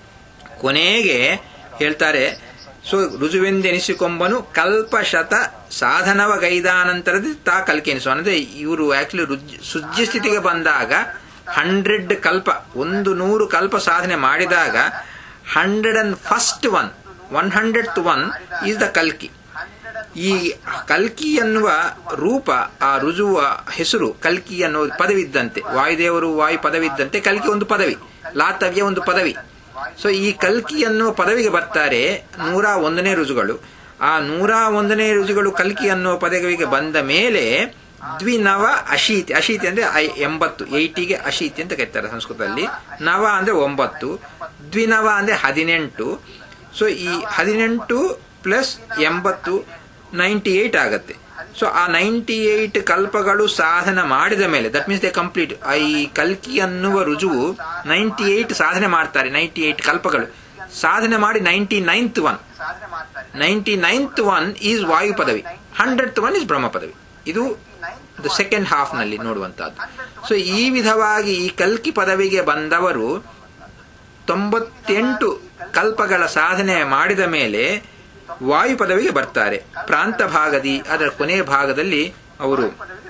ಕೊನೆಗೆ ಹೇಳ್ತಾರೆ ಸೊ ರುಜುವೆಂದೆನಿಸಿಕೊಂಬನು ಕಲ್ಪಶತ ಸಾಧನವ ಗೈದಾನಂತರದಲ್ಲಿ ತಾ ಕಲ್ಕಿ ಎನಿಸು ಅಂದ್ರೆ ಇವರು ಆಕ್ಚುಲಿ ಸುಜ್ಜಿ ಸ್ಥಿತಿಗೆ ಬಂದಾಗ ಹಂಡ್ರೆಡ್ ಕಲ್ಪ ಒಂದು ನೂರು ಕಲ್ಪ ಸಾಧನೆ ಮಾಡಿದಾಗ hundred and first one one hundred one is the ಕಲ್ಕಿ ಈ ಕಲ್ಕಿ ಎನ್ನುವ ರೂಪ ಆ ರುಜುವ ಹೆಸರು ಕಲ್ಕಿ ಅನ್ನೋ ಪದವಿದ್ದಂತೆ ವಾಯುದೇವರು ವಾಯು ಪದವಿದ್ದಂತೆ ಕಲ್ಕಿ ಒಂದು ಪದವಿ ಲಾತವ್ಯ ಒಂದು ಪದವಿ ಸೊ ಈ ಕಲ್ಕಿ ಅನ್ನುವ ಪದವಿಗೆ ಬರ್ತಾರೆ ನೂರ ಒಂದನೇ ರುಜುಗಳು ಆ ನೂರ ಒಂದನೇ ರುಜುಗಳು ಕಲ್ಕಿ ಅನ್ನುವ ಪದವಿಗೆ ಬಂದ ಮೇಲೆ ದ್ವಿನವ ಅಶೀತಿ ಅಶೀತಿ ಅಂದ್ರೆ ಐ- ಎಂಬತ್ತು ಏಯ್ಟಿಗೆ ಅಶೀತಿ ಅಂತ ಕರೀತಾರೆ ಸಂಸ್ಕೃತದಲ್ಲಿ ನವ ಅಂದ್ರೆ ಒಂಬತ್ತು ದ್ವಿನವ ಅಂದ್ರೆ ಹದಿನೆಂಟು ಸೊ ಈ ಹದಿನೆಂಟು ಪ್ಲಸ್ ಎಂಬತ್ತು ನೈಂಟಿ ಏಟ್ ಆಗತ್ತೆ ಸೊ ಆ ನೈಂಟಿ ಏಟ್ ಕಲ್ಪಗಳು ಸಾಧನ ಮಾಡಿದ ಮೇಲೆ ದಟ್ ಮೀನ್ಸ್ ದೇ ಕಂಪ್ಲೀಟ್ ಈ ಕಲ್ಕಿ ಅನ್ನುವ ರುಜುವು ನೈಂಟಿ ಏಟ್ ಸಾಧನೆ ಮಾಡ್ತಾರೆ ನೈಂಟಿ ಏಟ್ ಕಲ್ಪಗಳು ಸಾಧನೆ ಮಾಡಿ ninety ninth one ninety ninth one is Vayu ಪದವಿ ಹಂಡ್ರೆಡ್ ಒನ್ ಇಸ್ ಬ್ರಹ್ಮ ಪದವಿ ಇದು ದ ಸೆಕೆಂಡ್ ಹಾಫ್ ನಲ್ಲಿ ನೋಡುವಂತಹದ್ದು ಸೊ ಈ ವಿಧವಾಗಿ ಈ ಕಲ್ಕಿ ಪದವಿಗೆ ಬಂದವರು ತೊಂಬತ್ತೆಂಟು ಕಲ್ಪಗಳ ಸಾಧನೆ ಮಾಡಿದ ಮೇಲೆ ವಾಯು ಪದವಿಗೆ ಬರ್ತಾರೆ ಪ್ರಾಂತ ಭಾಗದಿ ಅದರ ಕೊನೆಯ ಭಾಗದಲ್ಲಿ ಅವರು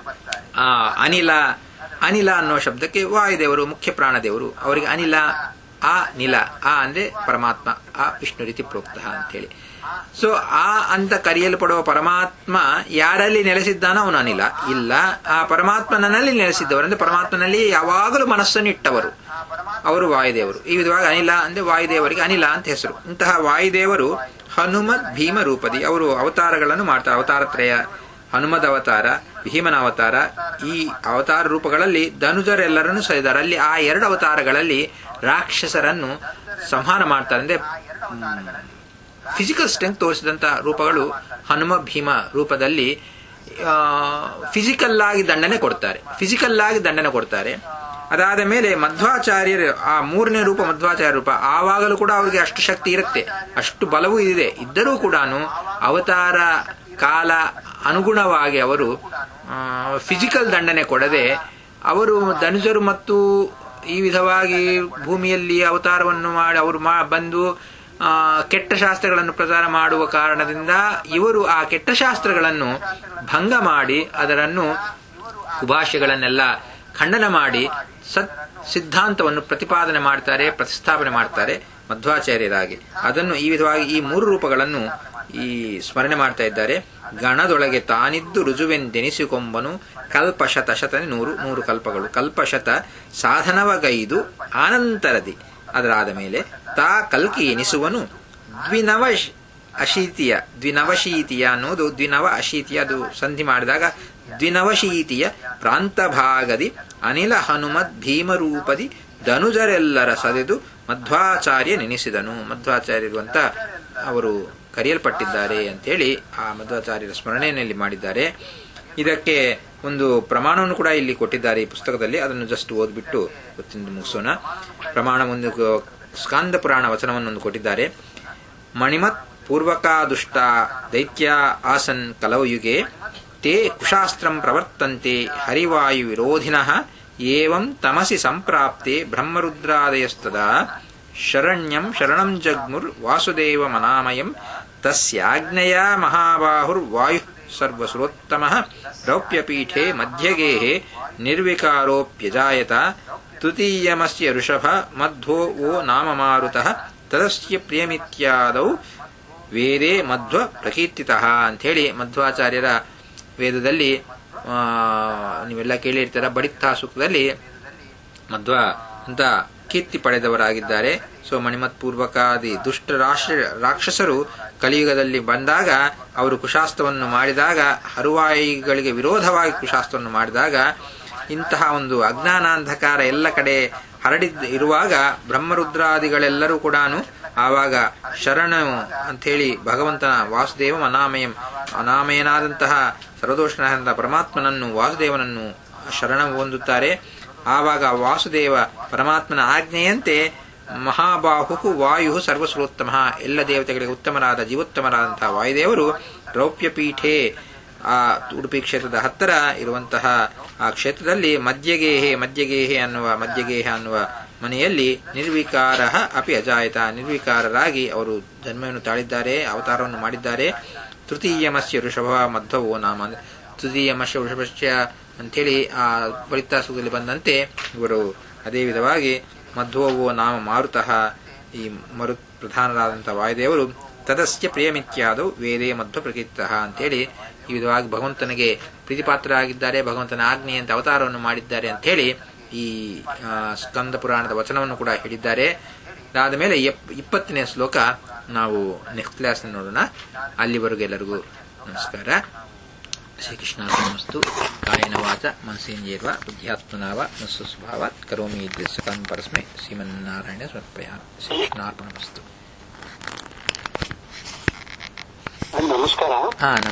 ಆ ಅನಿಲ ಅನಿಲ ಅನ್ನೋ ಶಬ್ದಕ್ಕೆ ವಾಯುದೇವರು ಮುಖ್ಯ ಪ್ರಾಣದೇವರು ಅವರಿಗೆ ಅನಿಲ ಆ ನಿಲ ಆ ಅಂದ್ರೆ ಪರಮಾತ್ಮ ಆ ವಿಷ್ಣು ರೀತಿ ಪ್ರೋಕ್ತ ಅಂತೇಳಿ ಸೊ ಆ ಅಂತ ಕರೆಯಲ್ಪಡುವ ಪರಮಾತ್ಮ ಯಾರಲ್ಲಿ ನೆಲೆಸಿದ್ದಾನೋ ಅವನು ಅನಿಲ ಇಲ್ಲ ಆ ಪರಮಾತ್ಮನಲ್ಲಿ ನೆಲೆಸಿದ್ದವರು ಅಂದ್ರೆ ಪರಮಾತ್ಮನಲ್ಲಿ ಯಾವಾಗಲೂ ಮನಸ್ಸನ್ನು ಇಟ್ಟವರು ಅವರು ವಾಯುದೇವರು ಈ ವಿಧವಾಗಿ ಅನಿಲ ಅಂದ್ರೆ ವಾಯುದೇವರಿಗೆ ಅನಿಲ ಅಂತ ಹೆಸರು ಇಂತಹ ವಾಯುದೇವರು ಹನುಮದ್ ಭೀಮ ರೂಪದಿ ಅವರು ಅವತಾರಗಳನ್ನು ಮಾಡ್ತಾರೆ ಅವತಾರತ್ರಯ ಹನುಮದ್ ಅವತಾರ ಭೀಮನ ಅವತಾರ ಈ ಅವತಾರ ರೂಪಗಳಲ್ಲಿ ಧನುಜರೆಲ್ಲರನ್ನು ಸರಿದ್ದಾರೆ ಅಲ್ಲಿ ಆ ಎರಡು ಅವತಾರಗಳಲ್ಲಿ ರಾಕ್ಷಸರನ್ನು ಸಂಹಾರ ಮಾಡ್ತಾರೆ ಅಂದ್ರೆ ಫಿಸಿಕಲ್ ಸ್ಟ್ರೆಂತ್ ತೋರಿಸಿದಂತಹ ರೂಪಗಳು ಹನುಮ ಭೀಮ ರೂಪದಲ್ಲಿ ಫಿಸಿಕಲ್ ಆಗಿ ದಂಡನೆ ಕೊಡ್ತಾರೆ ಫಿಸಿಕಲ್ ಆಗಿ ದಂಡನೆ ಕೊಡ್ತಾರೆ ಅದಾದ ಮೇಲೆ ಮಧ್ವಾಚಾರ್ಯರು ಆ ಮೂರನೇ ರೂಪ ಮಧ್ವಾಚಾರ್ಯ ರೂಪ ಆವಾಗಲೂ ಕೂಡ ಅವರಿಗೆ ಅಷ್ಟು ಶಕ್ತಿ ಇರುತ್ತೆ ಅಷ್ಟು ಬಲವೂ ಇದೆ ಇದ್ದರೂ ಕೂಡ ಅವತಾರ ಕಾಲ ಅನುಗುಣವಾಗಿ ಅವರು ಫಿಸಿಕಲ್ ದಂಡನೆ ಕೊಡದೆ ಅವರು ಧನುಜರು ಮತ್ತು ಈ ವಿಧವಾಗಿ ಭೂಮಿಯಲ್ಲಿ ಅವತಾರವನ್ನು ಮಾಡಿ ಅವರು ಮಾ ಬಂದು ಆ, ಕೆಟ್ಟ ಶಾಸ್ತ್ರಗಳನ್ನು ಪ್ರಚಾರ ಮಾಡುವ ಕಾರಣದಿಂದ ಇವರು ಆ ಕೆಟ್ಟ ಶಾಸ್ತ್ರಗಳನ್ನು ಭಂಗ ಮಾಡಿ ಅದರನ್ನು ಕುಭಾಷ್ಯಗಳನ್ನೆಲ್ಲ ಖಂಡನ ಮಾಡಿ ಸತ್ ಸಿದ್ಧಾಂತವನ್ನು ಪ್ರತಿಪಾದನೆ ಮಾಡ್ತಾರೆ ಪ್ರತಿಷ್ಠಾಪನೆ ಮಾಡ್ತಾರೆ ಮಧ್ವಾಚಾರ್ಯರಾಗಿ ಅದನ್ನು ಈ ವಿಧವಾಗಿ ಈ ಮೂರು ರೂಪಗಳನ್ನು ಈ ಸ್ಮರಣೆ ಮಾಡ್ತಾ ಇದ್ದಾರೆ ಗಣದೊಳಗೆ ತಾನಿದ್ದು ರುಜುವೆಂದೆನಿಸಿಕೊಂಬನು ಕಲ್ಪಶತ ಶತ ನೂರು ನೂರು ಕಲ್ಪಗಳು ಕಲ್ಪಶತ ಸಾಧನವಗೈದು ಆನಂತರದಿ ಅದರಾದ ಮೇಲೆ ತಾ ಕಲ್ಕಿ ಎನಿಸುವನು ದ್ವಿನವ ಅಶೀತಿಯ ದ್ವಿನವಶೀತಿಯ ಅನ್ನೋದು ದ್ವಿನವ ಅಶೀತಿಯ ಅದು ಸಂಧಿ ಮಾಡಿದಾಗ ದ್ವಿನವಶೀತಿಯ ಪ್ರಾಂತ ಭಾಗದಿ ಅನಿಲ ಹನುಮದ್ ಭೀಮರೂಪದಿ ಧನುಜರೆಲ್ಲರ ಸದೆದು ಮಧ್ವಾಚಾರ್ಯ ನೆನೆಸಿದನು ಮಧ್ವಾಚಾರ್ಯರು ಅಂತ ಅವರು ಕರೆಯಲ್ಪಟ್ಟಿದ್ದಾರೆ ಅಂತೇಳಿ ಆ ಮಧ್ವಾಚಾರ್ಯರ ಸ್ಮರಣೆಯಲ್ಲಿ ಮಾಡಿದ್ದಾರೆ ಇದಕ್ಕೆ ಒಂದು ಪ್ರಮಾಣವನ್ನು ಕೂಡ ಇಲ್ಲಿ ಕೊಟ್ಟಿದ್ದಾರೆ ಈ ಪುಸ್ತಕದಲ್ಲಿ ಅದನ್ನು ಜಸ್ಟ್ ಓದ್ಬಿಟ್ಟು ಗೊತ್ತಿಂದ ಮುಗಿಸೋಣ ಪ್ರಮಾಣ ಒಂದು ಸ್ಕಾಂದ ಪುರಾಣ ವಚನವನ್ನು ಕೊಟ್ಟಿದ್ದಾರೆ ಮಣಿಮತ್ ಪೂರ್ವಕಾದುಷ್ಟ ದೈತ್ಯ ಆಸನ್ ಕಲವಯುಗೆ ತೇ ಕುಶಾಸ್ತ್ರಂ ಪ್ರವರ್ತಂತೆ ಹರಿವಾಯು ವಿರೋಧಿನಃ ಏವಂ ತಮಸಿ ಸಂಪ್ರಾಪ್ತೆ ಬ್ರಹ್ಮರುದ್ರಾದಯಸ್ತದಾ ಶರಣ್ಯಂ ಶರಣಂ ಜಗ್ಮುರ್ ವಾಸುದೇವ ಮನಾಮಯಂ ತಸ್ಯಾಜ್ಞೆಯ ಮಹಾಬಾಹುರ್ವಾಯು ಸರ್ವಸುರೋತ್ತಮ ರೌಪ್ಯಪೀಠೆ ಮಧ್ಯಗೇಹೆ ನಿರ್ವಿಕಾರೋಪ್ಯಜಾಯತ ತೃತೀಯಮಸ್ಯ ಋಷಭ ಮಧ್ವೋ ಓ ನಾಮ ಮಾರುತಃ ತದಸ್ಯ ಪ್ರಿಯಮಿತ್ಯಾದೌ ವೇದೇ ಮಧ್ವ ಪ್ರಕೀರ್ತಿತಃ ಅಂಥೇಳಿ ಮಧ್ವಾಚಾರ್ಯರ ವೇದದಲ್ಲಿ ಆ, ನೀವೆಲ್ಲ ಕೇಳಿರ್ತೀರ ಬಡಿತ್ತಾ ಸೂಕ್ತದಲ್ಲಿ ಮಧ್ವ ಅಂತ ಕೀರ್ತಿ ಪಡೆದವರಾಗಿದ್ದಾರೆ ಸೊ ಮಣಿಮತ್ ಪೂರ್ವಕಾದಿ ದುಷ್ಟ ರಾಷ್ಟ್ರ ರಾಕ್ಷಸರು ಕಲಿಯುಗದಲ್ಲಿ ಬಂದಾಗ ಅವರು ಕುಶಾಸ್ತ್ರವನ್ನು ಮಾಡಿದಾಗ ಹರುವಾಯಿಗಳಿಗೆ ವಿರೋಧವಾಗಿ ಕುಶಾಸ್ತ್ರವನ್ನು ಮಾಡಿದಾಗ ಇಂತಹ ಒಂದು ಅಜ್ಞಾನಾಂಧಕಾರ ಎಲ್ಲ ಕಡೆ ಹರಡಿದ್ ಇರುವಾಗ ಬ್ರಹ್ಮರುದ್ರಾದಿಗಳೆಲ್ಲರೂ ಕೂಡ ಆವಾಗ ಶರಣ ಅಂಥೇಳಿ ಭಗವಂತನ ವಾಸುದೇವ ಅನಾಮಯಂ ಅನಾಮಯನಾದಂತಹ ಸರ್ವದೋಷನಾದಂತಹ ಪರಮಾತ್ಮನನ್ನು ವಾಸುದೇವನನ್ನು ಶರಣ ಹೊಂದುತ್ತಾರೆ ಆವಾಗ ವಾಸುದೇವ ಪರಮಾತ್ಮನ ಆಜ್ಞೆಯಂತೆ ಮಹಾಬಾಹು ವಾಯು ಸರ್ವಶ್ರೋತ್ತಮ ಎಲ್ಲ ದೇವತೆಗಳಿಗೆ ಉತ್ತಮರಾದ ಜೀವೋತ್ತಮರಾದಂತಹ ವಾಯುದೇವರು ರೌಪ್ಯಪೀಠೆ ಆ ಉಡುಪಿ ಕ್ಷೇತ್ರದ ಹತ್ತಿರ ಇರುವಂತಹ ಆ ಕ್ಷೇತ್ರದಲ್ಲಿ ಮಧ್ಯಗೇಹೆ ಮಧ್ಯಗೇಹೆ ಅನ್ನುವ ಮಧ್ಯಗೇಹ ಅನ್ನುವ ಮನೆಯಲ್ಲಿ ನಿರ್ವಿಕಾರ ಅಪಿ ಅಜಾಯತ ನಿರ್ವಿಕಾರರಾಗಿ ಅವರು ಜನ್ಮವನ್ನು ತಾಳಿದ್ದಾರೆ ಅವತಾರವನ್ನು ಮಾಡಿದ್ದಾರೆ ತೃತೀಯಮಸ್ಯ ಋಷಭ ಮಧ್ವವೋ ನಾಮ ತೃತೀಯಮಸ್ಯ ವೃಷಭಶ್ಚ ಅಂಥೇಳಿ ಆ ಫಲಿತಾಸದಲ್ಲಿ ಬಂದಂತೆ ಇವರು ಅದೇ ವಿಧವಾಗಿ ಮಧ್ವವೋ ನಾಮ ಮಾರುತಃ ಈ ಮರು ಪ್ರಧಾನರಾದಂತಹ ವಾಯುದೇವರು ತದಸ್ಯ ಪ್ರಿಯಮಿತ್ಯಾದವು ವೇದೇ ಮಧ್ವ ಪ್ರಕೀರ್ತಃ ಅಂತೇಳಿ ಈ ವಿಧವಾಗಿ ಭಗವಂತನಿಗೆ ಪ್ರೀತಿಪಾತ್ರರಾಗಿದ್ದಾರೆ ಭಗವಂತನ ಆಜ್ಞೆಯಂತೆ ಅವತಾರವನ್ನು ಮಾಡಿದ್ದಾರೆ ಅಂತೇಳಿ ಈ ಆ, ಸ್ಕಂದ ಪುರಾಣದ ವಚನವನ್ನು ಕೂಡ ಹೇಳಿದ್ದಾರೆ ಅದಾದ ಮೇಲೆ ಎಪ್- ಇಪ್ಪತ್ತನೇ ಶ್ಲೋಕ ನಾವು ನೆಕ್ಸ್ಟ್ ಕ್ಲಾಸ್ ನೋಡೋಣ ಅಲ್ಲಿವರೆಗೂ ಎಲ್ಲರಿಗೂ ನಮಸ್ಕಾರ ಶ್ರೀಕೃಷ್ಣಾರ್ಪಣಮಸ್ತು ಕಾಯನ ವಾಚ ಮನಸೇಂದ್ರಿಯರ್ವ ಬುದ್ಧ್ಯಾತ್ಮನಾವ ಸ್ವಸ್ವಭಾವಾತ್ ಕರೋಮಿ ಸಕಾಂ ಪರಸ್ಮೈ ಶ್ರೀಮನ್ನಾರಾಯಣ ಸಮರ್ಪಯಾಮಿ ಶ್ರೀಕೃಷ್ಣಾರ್ಪಣಮಸ್ತು ನಮಸ್ಕಾರ ಹಾ